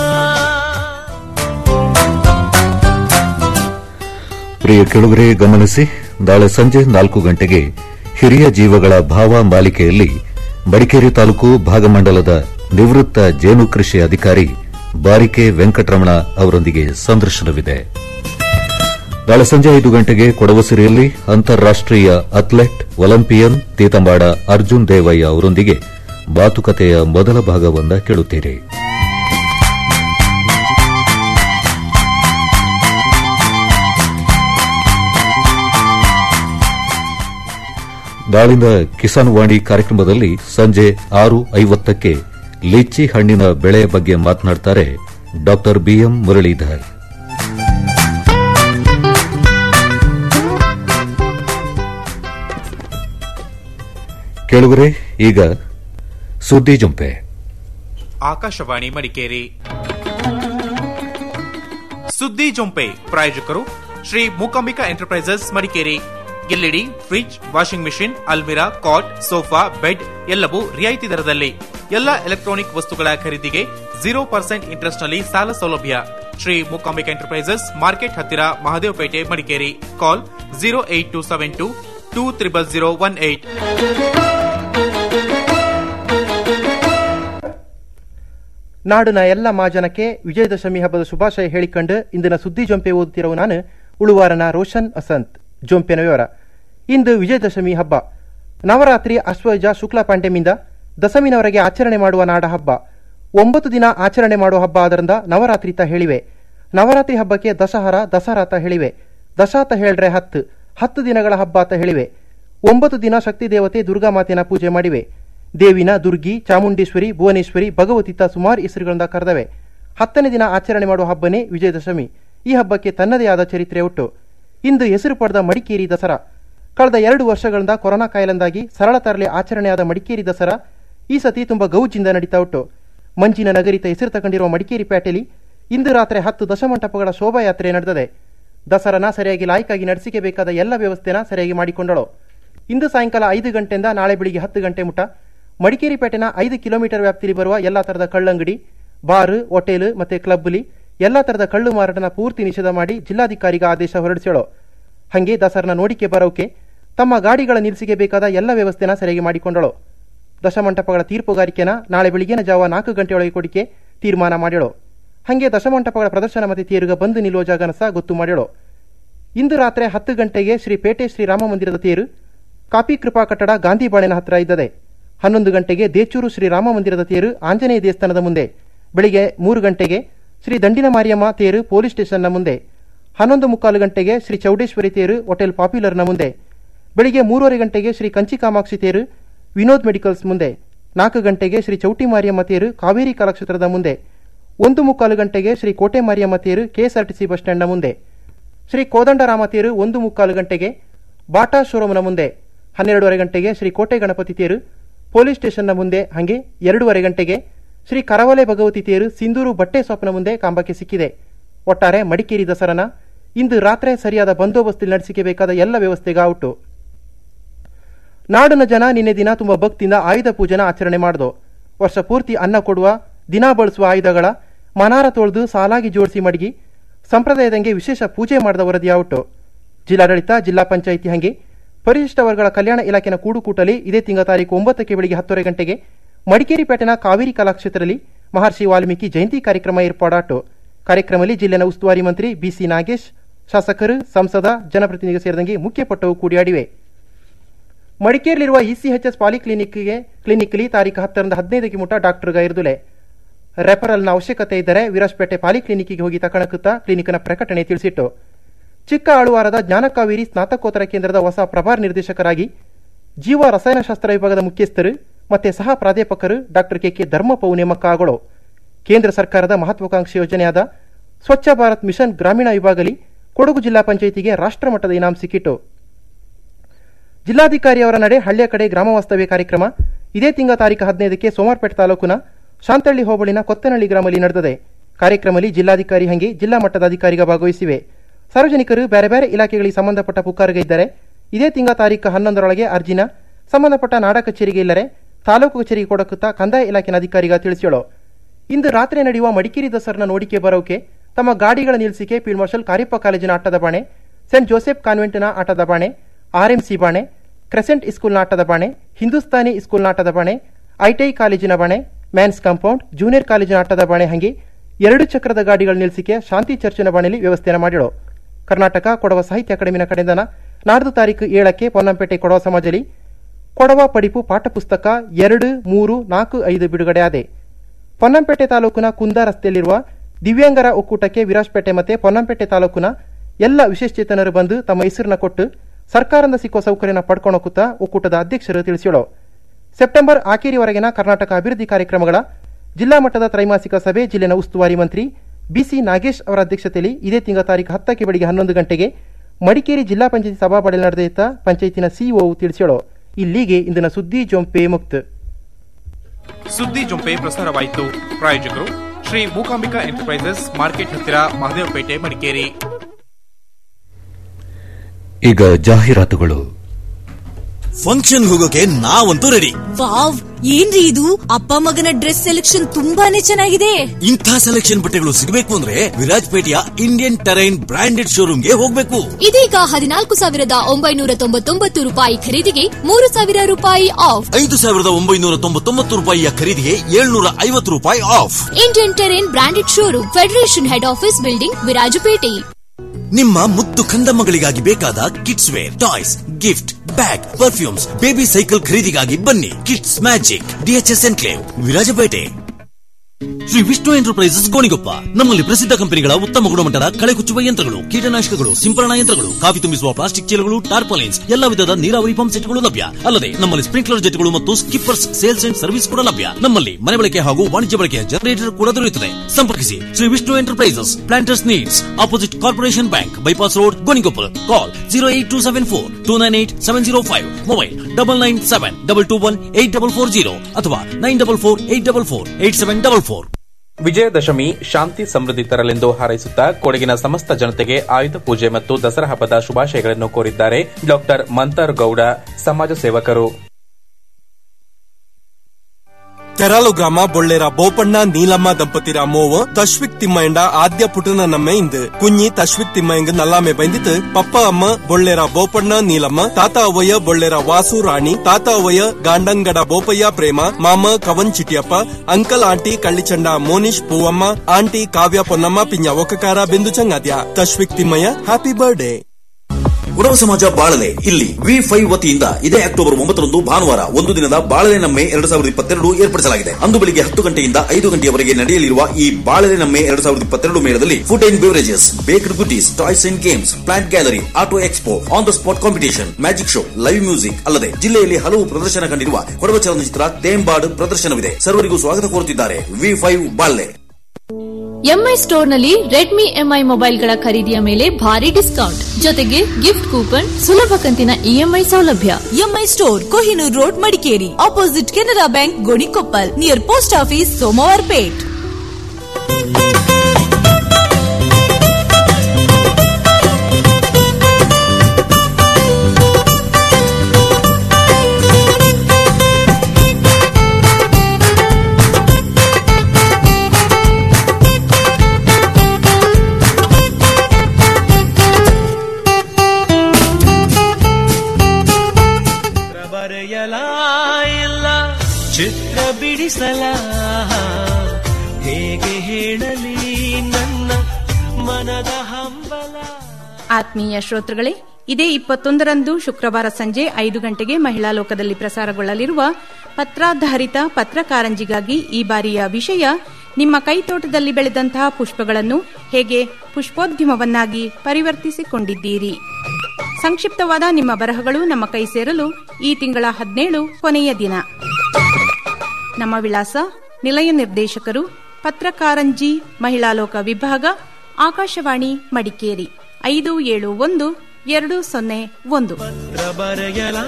ಪ್ರಿಯ ಕೆಳಗರೆ ಗಮನಿಸಿ ನಾಳೆ ಸಂಜೆ ನಾಲ್ಕು ಗಂಟೆಗೆ ಹಿರಿಯ ಜೀವಗಳ ಭಾವ ಮಾಲಿಕೆಯಲ್ಲಿ ಮಡಿಕೇರಿ ತಾಲೂಕು ಭಾಗಮಂಡಲದ ನಿವೃತ್ತ ಜೇನು ಕೃಷಿ ಅಧಿಕಾರಿ ಬಾರಿಕೆ ವೆಂಕಟರಮಣ ಅವರೊಂದಿಗೆ ಸಂದರ್ಶನವಿದೆ ನಾಳೆ ಸಂಜೆ ಐದು ಗಂಟೆಗೆ ಕೊಡವಸಿರಿಯಲ್ಲಿ ಅಂತಾರಾಷ್ಟೀಯ ಅಥ್ಲೆಟ್ ಒಲಿಂಪಿಯನ್ ತೀತಂಬಾಡ ಅರ್ಜುನ್ ದೇವಯ್ಯ ಅವರೊಂದಿಗೆ ಮಾತುಕತೆಯ ಮೊದಲ ಭಾಗವನ್ನ ಕೇಳುತ್ತೀರಿ ನಾಳಿನ ಕಿಸಾನ್ ವಾಣಿ ಕಾರ್ಯಕ್ರಮದಲ್ಲಿ ಸಂಜೆ ಆರು ಐವತ್ತಕ್ಕೆ ಲಿಚ್ಚಿ ಹಣ್ಣಿನ ಬೆಳೆ ಬಗ್ಗೆ ಮಾತನಾಡುತ್ತಾರೆ ಡಾಕ್ಟರ್ ಬಿಎಂ ಮುರಳೀಧರ್ ಕೇಳುಗರೆ ಈಗ ಸುದ್ದಿ ಜಂಪೆ ಆಕಾಶವಾಣಿ ಮಡಿಕೇರಿ ಸುದ್ದಿ ಜೊಂಪೆ ಪ್ರಾಯೋಜಕರು Shri Mookambika enterprises Madikeri LED fridge washing machine ಅಲ್ಮಿರಾ ಕಾಟ್ ಸೋಫಾ ಬೆಡ್ ಎಲ್ಲವೂ ರಿಯಾಯಿತಿ ದರದಲ್ಲಿ ಎಲ್ಲ ಎಲೆಕ್ಟ್ರಾನಿಕ್ ವಸ್ತುಗಳ ಖರೀದಿಗೆ ಜೀರೋ ಪರ್ಸೆಂಟ್ ಇಂಟ್ರೆಸ್ಟ್ ನಲ್ಲಿ ಸಾಲ ಸೌಲಭ್ಯ ಶ್ರೀ ಮೂಕಾಂಬಿಕಾ ಎಂಟರ್ಪ್ರೈಸಸ್ ಮಾರ್ಕೆಟ್ ಹತ್ತಿರ Mahadevpet Madikeri call zero eight two seven two two triple zero one eight ನಾಡಿನ ಎಲ್ಲ ಮಾಜನಕ್ಕೆ ವಿಜಯದಶಮಿ ಹಬ್ಬದ ಶುಭಾಶಯ ಹೇಳಿಕೊಂಡು ಇಂದಿನ ಸುದ್ದಿ ಜೊಂಪೆ ಓದುತ್ತಿರುವ ನಾನು ಉಳುವಾರನ ರೋಷನ್ ಅಸಂತ್ ಜೊಂಪೆನ ವಿವರ ಇಂದು ವಿಜಯದಶಮಿ ಹಬ್ಬ ನವರಾತ್ರಿ ಅಶ್ವಯುಜ ಶುಕ್ಲ ಪಾಂಡ್ಯಮಿಂದ ದಶಮಿನವರೆಗೆ ಆಚರಣೆ ಮಾಡುವ ನಾಡ ಹಬ್ಬ ಒಂಬತ್ತು ದಿನ ಆಚರಣೆ ಮಾಡುವ ಹಬ್ಬ ಆದ್ದರಿಂದ ನವರಾತ್ರಿ ತ ಹೇಳಿವೆ ನವರಾತ್ರಿ ಹಬ್ಬಕ್ಕೆ ದಶಹರ ದಸರಾ ತ ಹೇಳಿವೆ ದಶಾತ ಹೇಳ್ರೆ ಹತ್ತು ಹತ್ತು ದಿನಗಳ ಹಬ್ಬ ಅಂತ ಹೇಳಿವೆ ಒಂಬತ್ತು ದಿನ ಶಕ್ತಿ ದೇವತೆ ದುರ್ಗಾ ಮಾತೆನ ಪೂಜೆ ಮಾಡಿವೆ ದೇವಿನ ದುರ್ಗಿ ಚಾಮುಂಡೇಶ್ವರಿ ಭುವನೇಶ್ವರಿ ಭಗವತಿ ತ ಸುಮಾರು ಹೆಸರುಗಳಿಂದ ಕರೆದವೆ ಹತ್ತನೇ ದಿನ ಆಚರಣೆ ಮಾಡುವ ಹಬ್ಬನೇ ವಿಜಯದಶಮಿ ಈ ಹಬ್ಬಕ್ಕೆ ತನ್ನದೇ ಆದ ಚರಿತ್ರೆ ಉಂಟು ಇಂದು ಹೆಸರು ಪಡೆದ ಮಡಿಕೇರಿ ದಸರಾ ಕಳೆದ ಎರಡು ವರ್ಷಗಳಿಂದ ಕೊರೋನಾ ಕಾಯಿಲೆಂದಾಗಿ ಸರಳ ತರಲೆ ಆಚರಣೆಯಾದ ಮಡಿಕೇರಿ ದಸರಾ ಈ ಸತಿ ತುಂಬಾ ಗೌಜಿಂದ ನಡೀತಾ ಉಂಟು ಮಂಜಿನ ನಗರಿತ ಹೆಸರು ತಗೊಂಡಿರುವ ಮಡಿಕೇರಿ ಪೇಟೆಯಲ್ಲಿ ಇಂದು ರಾತ್ರಿ ಹತ್ತು ದಶಮಂಟಪಗಳ ಶೋಭಾಯಾತ್ರೆ ನಡೆದಿದೆ ದಸರಾನ ಸರಿಯಾಗಿ ಲಾಯ್ಕಾಗಿ ನಡೆಸಿಕೆಬೇಕಾದ ಎಲ್ಲ ವ್ಯವಸ್ಥೆನ ಸರಿಯಾಗಿ ಮಾಡಿಕೊಂಡಳು ಇಂದು ಸಾಯಂಕಾಲ ಐದು ಗಂಟೆಯಿಂದ ನಾಳೆ ಬೆಳಿಗ್ಗೆ ಹತ್ತು ಗಂಟೆ ಮುಟ ಮಡಿಕೇರಿ ಪೇಟೆನ ಐದು ಕಿಲೋಮೀಟರ್ ವ್ಯಾಪ್ತಿಯಲ್ಲಿ ಬರುವ ಎಲ್ಲಾ ತರದ ಕಳ್ಳಂಗಡಿ ಬಾರ್ ಹೋಟೆಲ್ ಮತ್ತೆ ಕ್ಲಬ್ಲಿ ಎಲ್ಲಾ ತರದ ಕಳ್ಳು ಮಾರಾಟನ ಪೂರ್ತಿ ನಿಷೇಧ ಮಾಡಿ ಜಿಲ್ಲಾಧಿಕಾರಿಗೆ ಆದೇಶ ಹೊರಡಿಸೋಳು ಹಂಗೆ ದಸರನ ನೋಡಿಕೆ ಬರೋಕೆ ತಮ್ಮ ಗಾಡಿಗಳ ನಿಲ್ಲಿಸಿಗೆ ಬೇಕಾದ ಎಲ್ಲ ವ್ಯವಸ್ಥೆನ ಸರಿಯಾಗಿ ಮಾಡಿಕೊಂಡಳು ದಶಮಂಟಪಗಳ ತೀರ್ಪುಗಾರಿಕೆನ ನಾಳೆ ಬೆಳಿಗ್ಗೆನ ಜಾವ ನಾಲ್ಕು ಗಂಟೆಯೊಳಗೆ ಕೊಡಿಕೆ ತೀರ್ಮಾನ ಮಾಡ್ಯಳು ಹಂಗೆ ದಶಮಂಟಪಗಳ ಪ್ರದರ್ಶನ ಮತ್ತೆ ತೇರುಗ ಬಂದು ನಿಲ್ಲುವ ಜಾಗನ ಸಹ ಗೊತ್ತು ಮಾಡ್ಯಳು ಇಂದು ರಾತ್ರಿ ಹತ್ತು ಗಂಟೆಗೆ ಶ್ರೀ ಪೇಟೆ ಶ್ರೀ ರಾಮ ಮಂದಿರದ ತೇರು ಕಾಪಿ ಕೃಪಾ ಕಟ್ಟಡ ಗಾಂಧಿ ಬಾಳೆನ ಹತ್ರ ಇದ್ದದೆ ಹನ್ನೊಂದು ಗಂಟೆಗೆ ದೇಚೂರು ಶ್ರೀ ರಾಮ ಮಂದಿರದ ತೇರು ಆಂಜನೇಯ ದೇವಸ್ಥಾನದ ಮುಂದೆ ಬೆಳಿಗ್ಗೆ ಮೂರು ಗಂಟೆಗೆ ಶ್ರೀ ದಂಡಿನ ಮಾರಿಯಮ್ಮ ತೇರು ಪೊಲೀಸ್ ಸ್ಟೇಷನ್ನ ಮುಂದೆ ಹನ್ನೊಂದು ಮುಕ್ಕಾಲು ಗಂಟೆಗೆ ಶ್ರೀ ಚೌಡೇಶ್ವರಿ ತೇರು ಹೋಟೆಲ್ ಪಾಪ್ಯುಲರ್ನ ಮುಂದೆ ಬೆಳಿಗ್ಗೆ ಮೂರುವರೆ ಗಂಟೆಗೆ ಶ್ರೀ ಕಂಚಿ ಕಾಮಾಕ್ಷಿ ತೇರು ವಿನೋದ್ ಮೆಡಿಕಲ್ಸ್ ಮುಂದೆ ನಾಲ್ಕು ಗಂಟೆಗೆ ಶ್ರೀ ಚೌಟಿ ಮಾರಿಯಮ್ಮ ತೇರು ಕಾವೇರಿ ಕಲಾಕ್ಷೇತ್ರದ ಮುಂದೆ ಒಂದು ಮುಕ್ಕಾಲು ಗಂಟೆಗೆ ಶ್ರೀ ಕೋಟೆ ಮಾರಿಯಮ್ಮ ತೇರು ಕೆಎಸ್ಆರ್ಟಿಸಿ ಬಸ್ ಸ್ಟ್ಯಾಂಡ್ನ ಮುಂದೆ ಶ್ರೀ ಕೋದಂಡರಾಮ ತೇರು ಒಂದು ಮುಕ್ಕಾಲು ಗಂಟೆಗೆ ಬಾಟಾ ಶೋರೂಮ್ನ ಮುಂದೆ ಹನ್ನೆರಡೂವರೆ ಗಂಟೆಗೆ ಶ್ರೀ ಕೋಟೆ ಗಣಪತಿ ತೇರು ಪೊಲೀಸ್ ಸ್ಟೇಷನ್ನ ಮುಂದೆ ಹಾಗೆ ಎರಡೂವರೆ ಗಂಟೆಗೆ ಶ್ರೀ ಕರವಲೆ ಭಗವತಿ ತೇರು ಸಿಂಧೂರು ಬಟ್ಟೆ ಶಾಪ್ನ ಮುಂದೆ ಕಾಂಬಕ್ಕೆ ಸಿಕ್ಕಿದೆ ಒಟ್ಟಾರೆ ಮಡಿಕೇರಿ ದಸರನ ಇಂದು ರಾತ್ರಿ ಸರಿಯಾದ ಬಂದೋಬಸ್ತಿಲ್ ನಡೆಸಿಕೆ ಬೇಕಾದ ಎಲ್ಲ ವ್ಯವಸ್ಥೆಗ ಔಟು ನಾಡಿನ ಜನ ನಿನ್ನೆ ದಿನ ತುಂಬಾ ಭಕ್ತಿಯಿಂದ ಆಯುಧ ಪೂಜೆನ ಆಚರಣೆ ಮಾಡಿದು ವರ್ಷ ಪೂರ್ತಿ ಅನ್ನ ಕೊಡುವ ದಿನ ಬಳಸುವ ಆಯುಧಗಳ ಮನಾರ ತೊಳೆದು ಸಾಲಾಗಿ ಜೋಡಿಸಿ ಮಡಗಿ ಸಂಪ್ರದಾಯದಂಗೆ ವಿಶೇಷ ಪೂಜೆ ಮಾಡಿದ ವರದಿ ಔಟು ಜಿಲ್ಲಾಡಳಿತ ಜಿಲ್ಲಾ ಪಂಚಾಯಿತಿ ಹಂಗೆ ಪರಿಶಿಷ್ಟ ವರ್ಗಗಳ ಕಲ್ಯಾಣ ಇಲಾಖೆನ ಕೂಡುಕೂಟಲಿ ಇದೇ ತಿಂಗಳ ತಾರೀಕು ಒಂಬತ್ತಕ್ಕೆ ಬೆಳಿಗ್ಗೆ ಹತ್ತುವರೆ ಗಂಟೆಗೆ ಮಡಿಕೇರಿ ಪೇಟೆನ ಕಾವೇರಿ ಕಲಾಕ್ಷೇತ್ರದಲ್ಲಿ ಮಹರ್ಷಿ ವಾಲ್ಮೀಕಿ ಜಯಂತಿ ಕಾರ್ಯಕ್ರಮ ಏರ್ಪಾಡಾಟು ಕಾರ್ಯಕ್ರಮದಲ್ಲಿ ಜಿಲ್ಲೆನ ಉಸ್ತುವಾರಿ ಮಂತ್ರಿ ಬಿಸಿ ನಾಗೇಶ್ ಶಾಸಕರು ಸಂಸದ ಜನಪ್ರತಿನಿಧಿಗಳು ಸೇರಿದಂಗೆ ಮುಖ್ಯ ಪಟ್ಟವು ಕೂಡಿಯಾಡಿವೆ ಮಡಿಕೇರಿಯಲ್ಲಿರುವ ಇಸಿಎಚ್ಎಸ್ ಪಾಲಿಕ್ಲಿನಿಕ್ಗೆ ಕ್ಲಿನಿಕ್ಲಿ ತಾರೀಕು ಹತ್ತರಿಂದ ಹದಿನೈದಕ್ಕೆ ಮುಟ್ಟ ಡಾಕ್ಟರ್ಗ ಇರುದುಲೆ ರೆಫರಲ್ನ ಅವಶ್ಯಕತೆ ಇದ್ದರೆ ವಿರಾಜ್ಪೇಟೆ ಪಾಲಿಕ್ಲಿನಿಕ್ಗೆ ಹೋಗಿ ತಕಣಕುತ್ತಾ ಕ್ಲಿನಿಕ್ನ ಪ್ರಕಟಣೆ ತಿಳಿಸಿಟ್ಟು ಚಿಕ್ಕ ಆಳುವಾರದ ಜ್ಞಾನಕಾವೇರಿ ಸ್ನಾತಕೋತ್ತರ ಕೇಂದ್ರದ ಹೊಸ ಪ್ರಭಾರ ನಿರ್ದೇಶಕರಾಗಿ ಜೀವ ರಸಾಯನಶಾಸ್ತ್ರ ವಿಭಾಗದ ಮುಖ್ಯಸ್ಥರು ಮತ್ತೆ ಸಹ ಪ್ರಾಧ್ಯಾಪಕರು ಡಾಕ್ಟರ್ ಕೆಕೆ ಧರ್ಮಪವು ನೇಮಕ ಆಗೋಳು ಕೇಂದ್ರ ಸರ್ಕಾರದ ಮಹತ್ವಾಕಾಂಕ್ಷಿ ಯೋಜನೆಯಾದ ಸ್ವಚ್ಛ ಭಾರತ್ ಮಿಷನ್ ಗ್ರಾಮೀಣ ವಿಭಾಗಲಿ ಕೊಡಗು ಜಿಲ್ಲಾ ಪಂಚಾಯಿತಿಗೆ ರಾಷ್ಟ್ರಮಟ್ಟದ ಇನಾಮ್ ಸಿಕ್ಕಿತು ಜಿಲ್ಲಾಧಿಕಾರಿಯವರ ನಡೆ ಹಳ್ಳಿಯ ಕಡೆ ಗ್ರಾಮ ವಾಸ್ತವ್ಯ ಕಾರ್ಯಕ್ರಮ ಇದೇ ತಿಂಗಳ ತಾರೀಕು ಹದಿನೈದಕ್ಕೆ ಸೋಮಾರ್ಪೇಟೆ ತಾಲೂಕಿನ ಶಾಂತಳ್ಳಿ ಹೋಬಳಿನ ಕೊತ್ತನಹಳ್ಳಿ ಗ್ರಾಮದಲ್ಲಿ ನಡೆದಿದೆ ಕಾರ್ಯಕ್ರಮದಲ್ಲಿ ಜಿಲ್ಲಾಧಿಕಾರಿ ಹಂಗೆ ಜಿಲ್ಲಾ ಮಟ್ಟದ ಅಧಿಕಾರಿಗ ಭಾಗವಹಿಸಿವೆ ಸಾರ್ವಜನಿಕರು ಬೇರೆ ಬೇರೆ ಇಲಾಖೆಗಳಿಗೆ ಸಂಬಂಧಪಟ್ಟ ಪುಕಾರಿಗೆ ಇದ್ದರೆ ಇದೇ ತಿಂಗಳ ತಾರೀಕು ಹನ್ನೊಂದರೊಳಗೆ ಅರ್ಜಿನ ಸಂಬಂಧಪಟ್ಟ ನಾಡ ಕಚೇರಿಗೆ ಇಲ್ಲರೆ ತಾಲೂಕು ಕಚೇರಿಗೆ ಕೊಡಕುತ್ತಾ ಕಂದಾಯ ಇಲಾಖೆನ ಅಧಿಕಾರಿಗ ತಿಳಿಸ್ಯೋಳು ಇಂದು ರಾತ್ರಿ ನಡೆಯುವ ಮಡಿಕೇರಿ ದಸರನ ನೋಡಿಕೆ ಬರೋಕೆ ತಮ್ಮ ಗಾಡಿಗಳ ನಿಲ್ಲಿಸಿಕೆ ಫೀಲ್ಡ್ ಮಾರ್ಷಲ್ ಕಾರ್ಯಪ್ಪ ಕಾಲೇಜಿನ ಆಟದ ಬಾಣೆ ಸೆಂಟ್ ಜೋಸೆಫ್ ಕಾನ್ವೆಂಟ್ನ ಆಟದ ಬಾಣೆ ಆರ್ಎಂಸಿ ಬಾಣೆ ಕ್ರೆಸೆಂಟ್ ಸ್ಕೂಲ್ನ ಆಟದ ಬಾಣೆ ಹಿಂದೂಸ್ತಾನಿ ಸ್ಕೂಲ್ನ ಆಟದ ಬಾಣೆ ಐಟಿಐ ಕಾಲೇಜಿನ ಬಾಣೆ ಮ್ಯಾನ್ಸ್ ಕಾಂಪೌಂಡ್ ಜೂನಿಯರ್ ಕಾಲೇಜಿನ ಆಟದ ಬಾಣೆ ಹಂಗೆ ಎರಡು ಚಕ್ರದ ಗಾಡಿಗಳ ನಿಲ್ಲಿಸಿಕೆ ಶಾಂತಿ ಚರ್ಚಿನ ಬಾಣೆಯಲ್ಲಿ ವ್ಯವಸ್ಥೆಯನ್ನು ಮಾಡಿಳು ಕರ್ನಾಟಕ ಕೊಡವ ಸಾಹಿತ್ಯ ಅಕಾಡೆಮಿನ ಕಡೆಯಿಂದ ನಾಡ್ದು ತಾರೀಕು ಏಳಕ್ಕೆ ಪೊನ್ನಂಪೇಟೆ ಕೊಡವ ಸಮಾಜದಲ್ಲಿ ಕೊಡವ ಪಡಿಪು ಪಾಠಪುಸ್ತಕ ಎರಡು ಮೂರು ನಾಲ್ಕು ಐದು ಬಿಡುಗಡೆ ಆದೆ ಪೊನ್ನಂಪೇಟೆ ತಾಲೂಕಿನ ಕುಂದ ರಸ್ತೆಯಲ್ಲಿರುವ ದಿವ್ಯಾಂಗರ ಒಕ್ಕೂಟಕ್ಕೆ ವಿರಾಜ್ಪೇಟೆ ಮತ್ತೆ ಪೊನ್ನಂಪೇಟೆ ತಾಲೂಕಿನ ಎಲ್ಲ ವಿಶೇಷಚೇತನರು ಬಂದು ತಮ್ಮ ಹೆಸರನ್ನ ಕೊಟ್ಟು ಸರ್ಕಾರದಿಂದ ಸಿಕ್ಕೋ ಸೌಕರ್ಯನ ಪಡ್ಕೊಂಡೋಗುತ್ತಾ ಒಕ್ಕೂಟದ ಅಧ್ಯಕ್ಷರು ತಿಳಿಸಿಳು ಸೆಪ್ಟೆಂಬರ್ ಆಖೇರಿವರೆಗಿನ ಕರ್ನಾಟಕ ಅಭಿವೃದ್ಧಿ ಕಾರ್ಯಕ್ರಮಗಳ ಜಿಲ್ಲಾ ಮಟ್ಟದ ತ್ರೈಮಾಸಿಕ ಸಭೆ ಜಿಲ್ಲೆನ ಉಸ್ತುವಾರಿ ಮಂತ್ರಿ ಬಿಸಿ ನಾಗೇಶ್ ಅವರ ಅಧ್ಯಕ್ಷತೆಯಲ್ಲಿ ಇದೇ ತಿಂಗಳ ತಾರೀಕು ಹತ್ತಕ್ಕೆ ಬೆಳಿಗ್ಗೆ ಹನ್ನೊಂದು ಗಂಟೆಗೆ ಮಡಿಕೇರಿ ಜಿಲ್ಲಾ ಪಂಚಾಯತಿ ಸಭಾಬಳಿ ನಡೆದಿದ್ದ ಪಂಚಾಯತಿನ ಸಿಇಒ ತಿಳಿಸಿಳು ಇಲ್ಲಿಗೆ ಇಂದಿನ ಸುದ್ದಿ ಜೊಂಪೆ ಮುಕ್ತ ಸುದ್ದಿ ಜೊಂಪೆ ಪ್ರಸಾರವಾಯಿತು ಪ್ರಾಯೋಜಕರು ಶ್ರೀ ಮೂಕಾಂಬಿಕಾ ಎಂಟರ್ಪ್ರೈಸಸ್ ಮಾರ್ಕೆಟ್ ಹತ್ತಿರ ಮಹದೇವಪೇಟೆ ಮಡಿಕೇರಿ ಈಗ ಜಾಹೀರಾತುಗಳು ಫಂಕ್ಷನ್ ಹೋಗೋಕೆ ನಾವಂತೂ ರೆಡಿ ವಾವ್ ಏನ್ರಿ ಇದು ಅಪ್ಪ ಮಗನ ಡ್ರೆಸ್ ಸೆಲೆಕ್ಷನ್ ತುಂಬಾನೇ ಚೆನ್ನಾಗಿದೆ ಇಂಥ ಸೆಲೆಕ್ಷನ್ ಬಟ್ಟೆಗಳು ಸಿಗಬೇಕು ಅಂದ್ರೆ ವಿರಾಜ್ಪೇಟೆಯ ಇಂಡಿಯನ್ ಟೆರೈನ್ ಬ್ರಾಂಡೆಡ್ ಶೋರೂಮ್ಗೆ ಹೋಗ್ಬೇಕು ಇದೀಗ ಹದಿನಾಲ್ಕು ಸಾವಿರದ ಒಂಬೈನೂರ ತೊಂಬತ್ತೊಂಬತ್ತು ರೂಪಾಯಿ ಖರೀದಿಗೆ ಮೂರು ಸಾವಿರ ರೂಪಾಯಿ ಆಫ್ ಐದು ಸಾವಿರದ ಒಂಬೈನೂರ ತೊಂಬತ್ತೊಂಬತ್ತು ರೂಪಾಯಿಯ ಖರೀದಿಗೆ ಏಳ್ನೂರ ಐವತ್ತು ರೂಪಾಯಿ off Indian terrain branded showroom federation head office building Virajpet ನಿಮ್ಮ ಮುದ್ದು ಕಂದಮ್ಮಗಳಿಗಾಗಿ ಬೇಕಾದ kids wear toys gift bag perfumes baby cycle ಖರೀದಿಗಾಗಿ ಬನ್ನಿ kids magic DHS enclave Virajpet Shri Vishnu enterprises Gonikoppa ನಮ್ಮಲ್ಲಿ ಪ್ರಸಿದ್ಧ ಕಂಪನಿಗಳ ಉತ್ತಮ ಗುಣಮಟ್ಟದ ಕಳೆ ಕುಚ್ಚುವ ಯಂತ್ರಗಳು ಕೀಟನಾಶಕಗಳು ಸಿಂಪರಣಾ ಯಂತ್ರಗಳು ಕಾಫಿ ತುಂಬಿಸುವ ಪ್ಲಾಸ್ಟಿಕ್ ಚೀಲಗಳು ಟಾರ್ಪಾಲಿನ್ಸ್ ಎಲ್ಲ ವಿಧದ ನೀರಾವರಿ ಪಂಪ್ ಸೆಟ್ಗಳು ಲಭ್ಯ ಅಲ್ಲದೆ ನಮ್ಮಲ್ಲಿ ಸ್ಪ್ರಿಂಕ್ಲರ್ ಜೆಟ್ಗಳು ಮತ್ತು ಸ್ಕಿಪ್ಪರ್ಸ್ ಸೇಲ್ಸ್ ಅಂಡ್ ಸರ್ವಿಸ್ ಕೂಡ ಲಭ್ಯ ನಮ್ಮಲ್ಲಿ ಮನೆ ಬಳಕೆ ಹಾಗೂ ವಾಣಿಜ್ಯ ಬಳಕೆಯ ಜನರೇಟರ್ ಕೂಡ ದೊರೆಯುತ್ತದೆ ಸಂಪರ್ಕಿಸಿ Shri Vishnu enterprises planters needs opposite corporation bank bypass road Gonikoppal call zero eight two seven four two nine eight seven zero five mobile double nine seven double two one eight double four zero ಅಥವಾ nine double four eight double four eight seven double four Vijayadashami ಶಾಂತಿ ಸಮೃದ್ಧಿ ತರಲೆಂದು ಹಾರೈಸುತ್ತಾ ಕೊಡಗಿನ ಸಮಸ್ತ ಜನತೆಗೆ ಆಯುಧ ಪೂಜೆ ಮತ್ತು ದಸರಾ ಹಬ್ಬದ ಶುಭಾಶಯಗಳನ್ನು ಕೋರಿದ್ದಾರೆ ಡಾಕ್ಟರ್ ಮಂತರ್ ಗೌಡ ಸಮಾಜ ಸೇವಕರು ತೆರಾಲು ಗ್ರಾಮ ಬೊಳ್ಳೇರ ಬೋಪಣ್ಣ ನೀಲಮ್ಮ ದಂಪತಿರ ಮೋವ ತಶ್ವಿಕ್ ತಿಮ್ಮಯ್ಯಂಡ ಆದ್ಯ ಪುಟನ ನಮ್ಮೆ ಇಂದು ಕುഞ്ഞി ತಶ್ವಿಕ್ ತಿಮ್ಮಯ್ಯಂಗ ನಲ್ಲಾಮೆ ಬೈಂದಿತ್ತು ಪಪ್ಪ ಅಮ್ಮ ಬೊಳ್ಳೇರ ಬೋಪಣ್ಣ ನೀಲಮ್ಮ ತಾತ ಅವಯ್ಯ ಬೊಳ್ಳೇರ ವಾಸು ರಾಣಿ ತಾತ ಅವಯ್ಯ ಗಾಂಡಂಗಡ ಬೋಪಯ್ಯ ಪ್ರೇಮ ಮಾಮ Kavan Chitiyappa uncle aunty Kallichanda Monish Poovamma aunty Kavya Ponnamma Pinja Okkakara Bindu Changadya Tashvik Thimmaiah happy birthday Kodava Samaja Balale ಇಲ್ಲಿ ವಿ ಫೈವ್ ವತಿಯಿಂದ ಇದೇ ಅಕ್ಟೋಬರ್ ಒಂಬತ್ತರಂದು ಭಾನುವಾರ ಒಂದು ದಿನದ ಬಾಳಲೆ ನಮ್ಮೆ ಎರಡು ಸಾವಿರದ ಇಪ್ಪತ್ತೆರಡು ಏರ್ಪಡಿಸಲಾಗಿದೆ ಅಂದು ಬೆಳಿಗ್ಗೆ ಹತ್ತು ಗಂಟೆಯಿಂದ ಐದು ಗಂಟೆಯವರೆಗೆ ನಡೆಯಲಿರುವ ಈ ಬಾಳಲೆ ನಮ್ಮೆ ಎರಡು ಸಾವಿರದ ಇಪ್ಪತ್ತೆರಡು ಮೇಳದಲ್ಲಿ food and beverages baked goodies toys and games plant gallery auto expo on the spot competition magic show live music ಅಲ್ಲದೆ ಜಿಲ್ಲೆಯಲ್ಲಿ ಹಲವು ಪ್ರದರ್ಶನ ಕಂಡಿರುವ ಕೊಡವ ಚಲನಚಿತ್ರ ತೇಂಬಾಡ್ ಪ್ರದರ್ಶನವಿದೆ ಸರ್ವರಿಗೂ ಸ್ವಾಗತ ಕೋರುತ್ತಿದ್ದಾರೆ ವಿ ಫೈವ್ ಬಾಳ್ಲೆ ಎಂಐ ಸ್ಟೋರ್ನಲ್ಲಿ ರೆಡ್ಮಿ ಎಂಐ ಮೊಬೈಲ್ಗಳ ಖರೀದಿಯ ಮೇಲೆ ಭಾರಿ ಡಿಸ್ಕೌಂಟ್ ಜೊತೆಗೆ ಗಿಫ್ಟ್ ಕೂಪನ್ ಸುಲಭ ಕಂತಿನ ಇಎಂಐ ಸೌಲಭ್ಯ MI store Kohinoor road Madikeri opposite Canara bank Gonikoppal near post office Somwarpet ಚಿತ್ರ ಬರೆಯಲ ಇಲ್ಲ ಚಿತ್ರ ಬಿಡಿಸಲ ಹೇಗೆ ಹೇಳಲಿ ನನ್ನ ಮನದ ಹಂಬಲ ಆತ್ಮೀಯ ಶ್ರೋತೃಗಳೇ ಇದೇ ಇಪ್ಪತ್ತೊಂದರಂದು ಶುಕ್ರವಾರ ಸಂಜೆ ಐದು ಗಂಟೆಗೆ ಮಹಿಳಾ ಲೋಕದಲ್ಲಿ ಪ್ರಸಾರಗೊಳ್ಳಲಿರುವ ಪತ್ರಾಧಾರಿತ ಪತ್ರಕಾರಂಜಿಗಾಗಿ ಈ ಬಾರಿಯ ವಿಷಯ ನಿಮ್ಮ ಕೈತೋಟದಲ್ಲಿ ಬೆಳೆದಂತಹ ಪುಷ್ಪಗಳನ್ನು ಹೇಗೆ ಪುಷ್ಪೋದ್ಯಮವನ್ನಾಗಿ ಪರಿವರ್ತಿಸಿಕೊಂಡಿದ್ದೀರಿ ಸಂಕ್ಷಿಪ್ತವಾದ ನಿಮ್ಮ ಬರಹಗಳು ನಮ್ಮ ಕೈ ಸೇರಲು ಈ ತಿಂಗಳ ಹದಿನೇಳು ಕೊನೆಯ ದಿನ ನಮ್ಮ ವಿಳಾಸ ನಿಲಯ ನಿರ್ದೇಶಕರು ಪತ್ರಕಾರಂಜಿ ಮಹಿಳಾ ಲೋಕ ವಿಭಾಗ ಆಕಾಶವಾಣಿ ಮಡಿಕೇರಿ ಐದು ಏಳು ಒಂದು ಎರಡು ಸೊನ್ನೆ ಒಂದು ಚಿತ್ರ ಬರೆಯಲ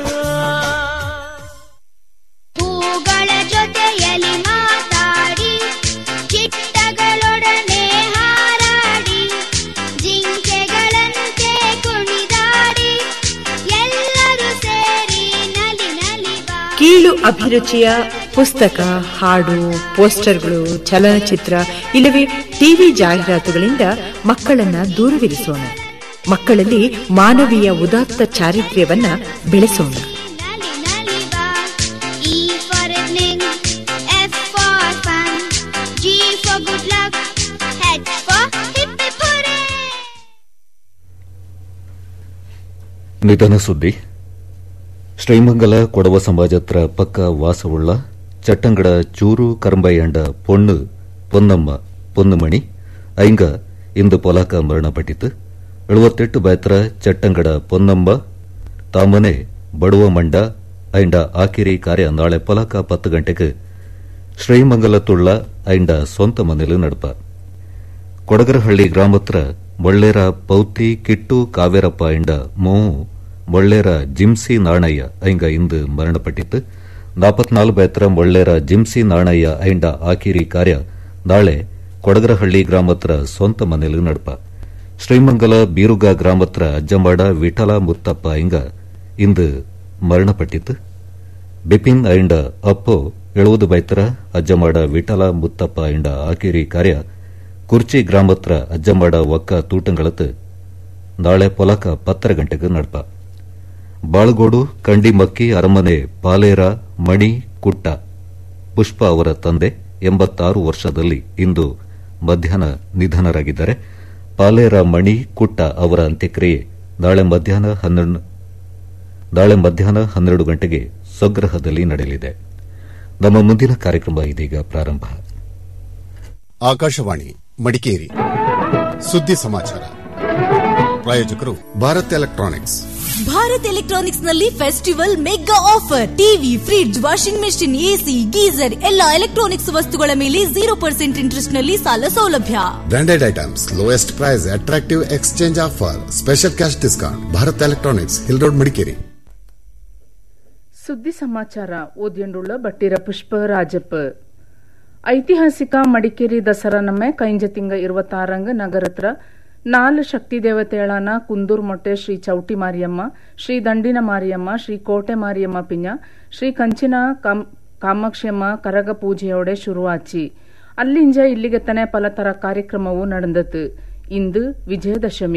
ಹೂಗಳ ಜೊತೆಯಲ್ಲಿ ಮಾತಾಡಿ ಚಿಟ್ಟಗಳೊಡನೆ ಹಾರಾಡಿ ಜಿಂಕೆಗಳಂತೆ ಕುಣಿದಾಡಿ ಎಲ್ಲರೂ ಸೇರಿ ನಲಿ ನಲಿವ ಕೀಳು ಅಭಿರುಚಿಯ ಪುಸ್ತಕ ಹಾಡು ಪೋಸ್ಟರ್ಗಳು ಚಲನಚಿತ್ರ ಇಲ್ಲವೇ ಟಿವಿ ಜಾಹೀರಾತುಗಳಿಂದ ಮಕ್ಕಳನ್ನ ದೂರವಿರಿಸೋಣ ಮಕ್ಕಳಲ್ಲಿ ಮಾನವೀಯ ಉದಾತ್ತ ಚಾರಿತ್ರ್ಯವನ್ನ ಬೆಳೆಸೋಣ E for evening, F for fun, G for good luck, H for hip hip hooray. ನಿಧನ ಸುದ್ದಿ ಶ್ರೀಮಂಗಲ ಕೊಡವ ಸಮಾಜತ್ರ ಪಕ್ಕ ವಾಸವುಳ್ಳ ಚಟ್ಟಂಗಡ ಚೂರು ಕರಂಬಯ್ಯಂಡ ಪೊಣ್ಣು ಪೊನ್ನಮ್ಮ ಪೊನ್ನುಮಣಿ ಐಂಗ ಇಂದು ಪೊಲಾಕ ಮರಣಪಟ್ಟಿತು ಎಳುವತ್ತೆಟ್ಟು ಬೈತ್ರ ಚಟ್ಟಂಗಡ ಪೊನ್ನಮ್ಮ ತಾಮನೆ ಬಡುವ ಮಂಡ ಐಂಡ ಆಕಿರಿ ಕಾರ್ಯ ನಾಳೆ ಪೊಲಾಕ ಪತ್ತು ಗಂಟೆಗೆ ಶ್ರೀಮಂಗಲತುಳ್ಳ ಐಂಡ ಸ್ವಂತ ಮನೆಲು ನಡಪ ಕೊಡಗರಹಳ್ಳಿ ಗ್ರಾಮತ್ರ ಮೊಳ್ಳೇರ ಪೌತಿ ಕಿಟ್ಟು ಕಾವೇರಪ್ಪ ಎಂಡ ಮೋವು ಮೊಳ್ಳೇರ ಜಿಮ್ಸಿ ನಾಣಯ್ಯ ಐಂಗ ಇಂದು ಮರಣಪಟ್ಟಿತ್ತು ನಾಪತ್ನಾಲ್ಕು ಬೈತ್ರ ಮೊಳ್ಳೇರ ಜಿಮ್ಸಿ ನಾಣಯ್ಯ ಐಂಡ ಆಕಿರಿ ಕಾರ್ಯ ನಾಳೆ ಕೊಡಗರಹಳ್ಳಿ ಗ್ರಾಮತ್ರ ಸ್ವಂತ ಮನೆಲು ನಡಪ ಶ್ರೀಮಂಗಲ ಬೀರುಗ ಗ್ರಾಮತ್ರ ಅಜ್ಜಂಬಾಡ ವಿಠಲ ಮುತ್ತಪ್ಪ ಐಂಗ ಇಂದು ಮರಣಪಟ್ಟಿತ್ತು ಬಿಪಿನ್ ಐಂಡ ಅಪ್ಪೋ ಎಳುವುದು ಬೈತರ ಅಜ್ಜಮಾಡ ವಿಠಲ ಮುತ್ತಪ್ಪ ಐಂಡ ಆಕಿರಿ ಕಾರ್ಯ ಕುರ್ಚಿ ಗ್ರಾಮತ್ರ ಅಜ್ಜಮಾಡ ಒಕ್ಕ ತೂಟಂಗಳತ್ತು ನಾಳೆ ಪೊಲಕ ಪತ್ತರ ಗಂಟೆಗೆ ನಡ್ಪ ಬಾಳಗೋಡು ಕಂಡಿಮಕ್ಕಿ ಅರಮನೆ ಪಾಲೇರ ಮಣಿ ಕುಟ್ಟ ಪುಷ್ಪ ಅವರ ತಂದೆ ಎಂಬತ್ತಾರು ವರ್ಷದಲ್ಲಿ ಇಂದು ಮಧ್ಯಾಹ್ನ ನಿಧನರಾಗಿದ್ದಾರೆ ಪಾಲೇರ ಮಣಿ ಕುಟ್ಟ ಅವರ ಅಂತ್ಯಕ್ರಿಯೆ ನಾಳೆ ಮಧ್ಯಾಹ್ನ ಹನ್ನೆರಡು ನಾಳೆ ಮಧ್ಯಾಹ್ನ ಹನ್ನೆರಡು ಗಂಟೆಗೆ ಸ್ವಗ್ರಹದಲ್ಲಿ ನಡೆಯಲಿದೆ ನಮ್ಮ ಮುಂದಿನ ಕಾರ್ಯಕ್ರಮ ಇದೀಗ ಪ್ರಾರಂಭ ಆಕಾಶವಾಣಿ ಮಡಿಕೇರಿ ಸುದ್ದಿ ಸಮಾಚಾರ ಪ್ರಾಯೋಜಕರು ಭಾರತ್ ಎಲೆಕ್ಟ್ರಾನಿಕ್ಸ್ ಭಾರತ್ ಎಲೆಕ್ಟ್ರಾನಿಕ್ಸ್ ನಲ್ಲಿ festival mega offer TV fridge washing machine AC geyser ಎಲ್ಲಾ ಎಲೆಕ್ಟ್ರಾನಿಕ್ಸ್ ವಸ್ತುಗಳ ಮೇಲೆ ಜೀರೋ ಪರ್ಸೆಂಟ್ ಇಂಟ್ರೆಸ್ಟ್ ನಲ್ಲಿ ಸಾಲ ಸೌಲಭ್ಯ branded items lowest price attractive exchange offer special cash discount Bharat electronics hill road Madikeri ಸುದ್ದಿ ಸಮಾಚಾರ ಓದಿಯಂಡುಳ್ಳ ಬಟ್ಟಿರ ಪುಷ್ಪ ರಾಜಪ್ಪ ಐತಿಹಾಸಿಕ ಮಡಿಕೇರಿ ದಸರಾ ನಮ್ಮೆ ಕೈಂಜ ತಿಂಗ ಇರುವತ್ತಾರಂಗ ನಗರತ್ರ ನಾಲ್ ಶಕ್ತಿ ದೇವತೆಗಳಾನ ಕುಂದೂರ್ ಮೊಟ್ಟೆ ಶ್ರೀ ಚೌಟಿ ಮಾರಿಯಮ್ಮ ಶ್ರೀ ದಂಡಿನ ಮಾರಿಯಮ್ಮ ಶ್ರೀ ಕೋಟೆ ಮಾರಿಯಮ್ಮ ಪಿಂಜ ಶ್ರೀ ಕಂಚಿನ ಕಾಮ್- ಕಾಮಾಕ್ಷಿಯಮ್ಮ ಕರಗ ಪೂಜೆಯೋಡೆ ಶುರುವಾಚಿ ಅಲ್ಲಿಂಜ ಇಲ್ಲಿಗೆ ತನೆ ಪಲತರ ಕಾರ್ಯಕ್ರಮವು ನಡೆದತು ಇಂದು ವಿಜಯದಶಮಿ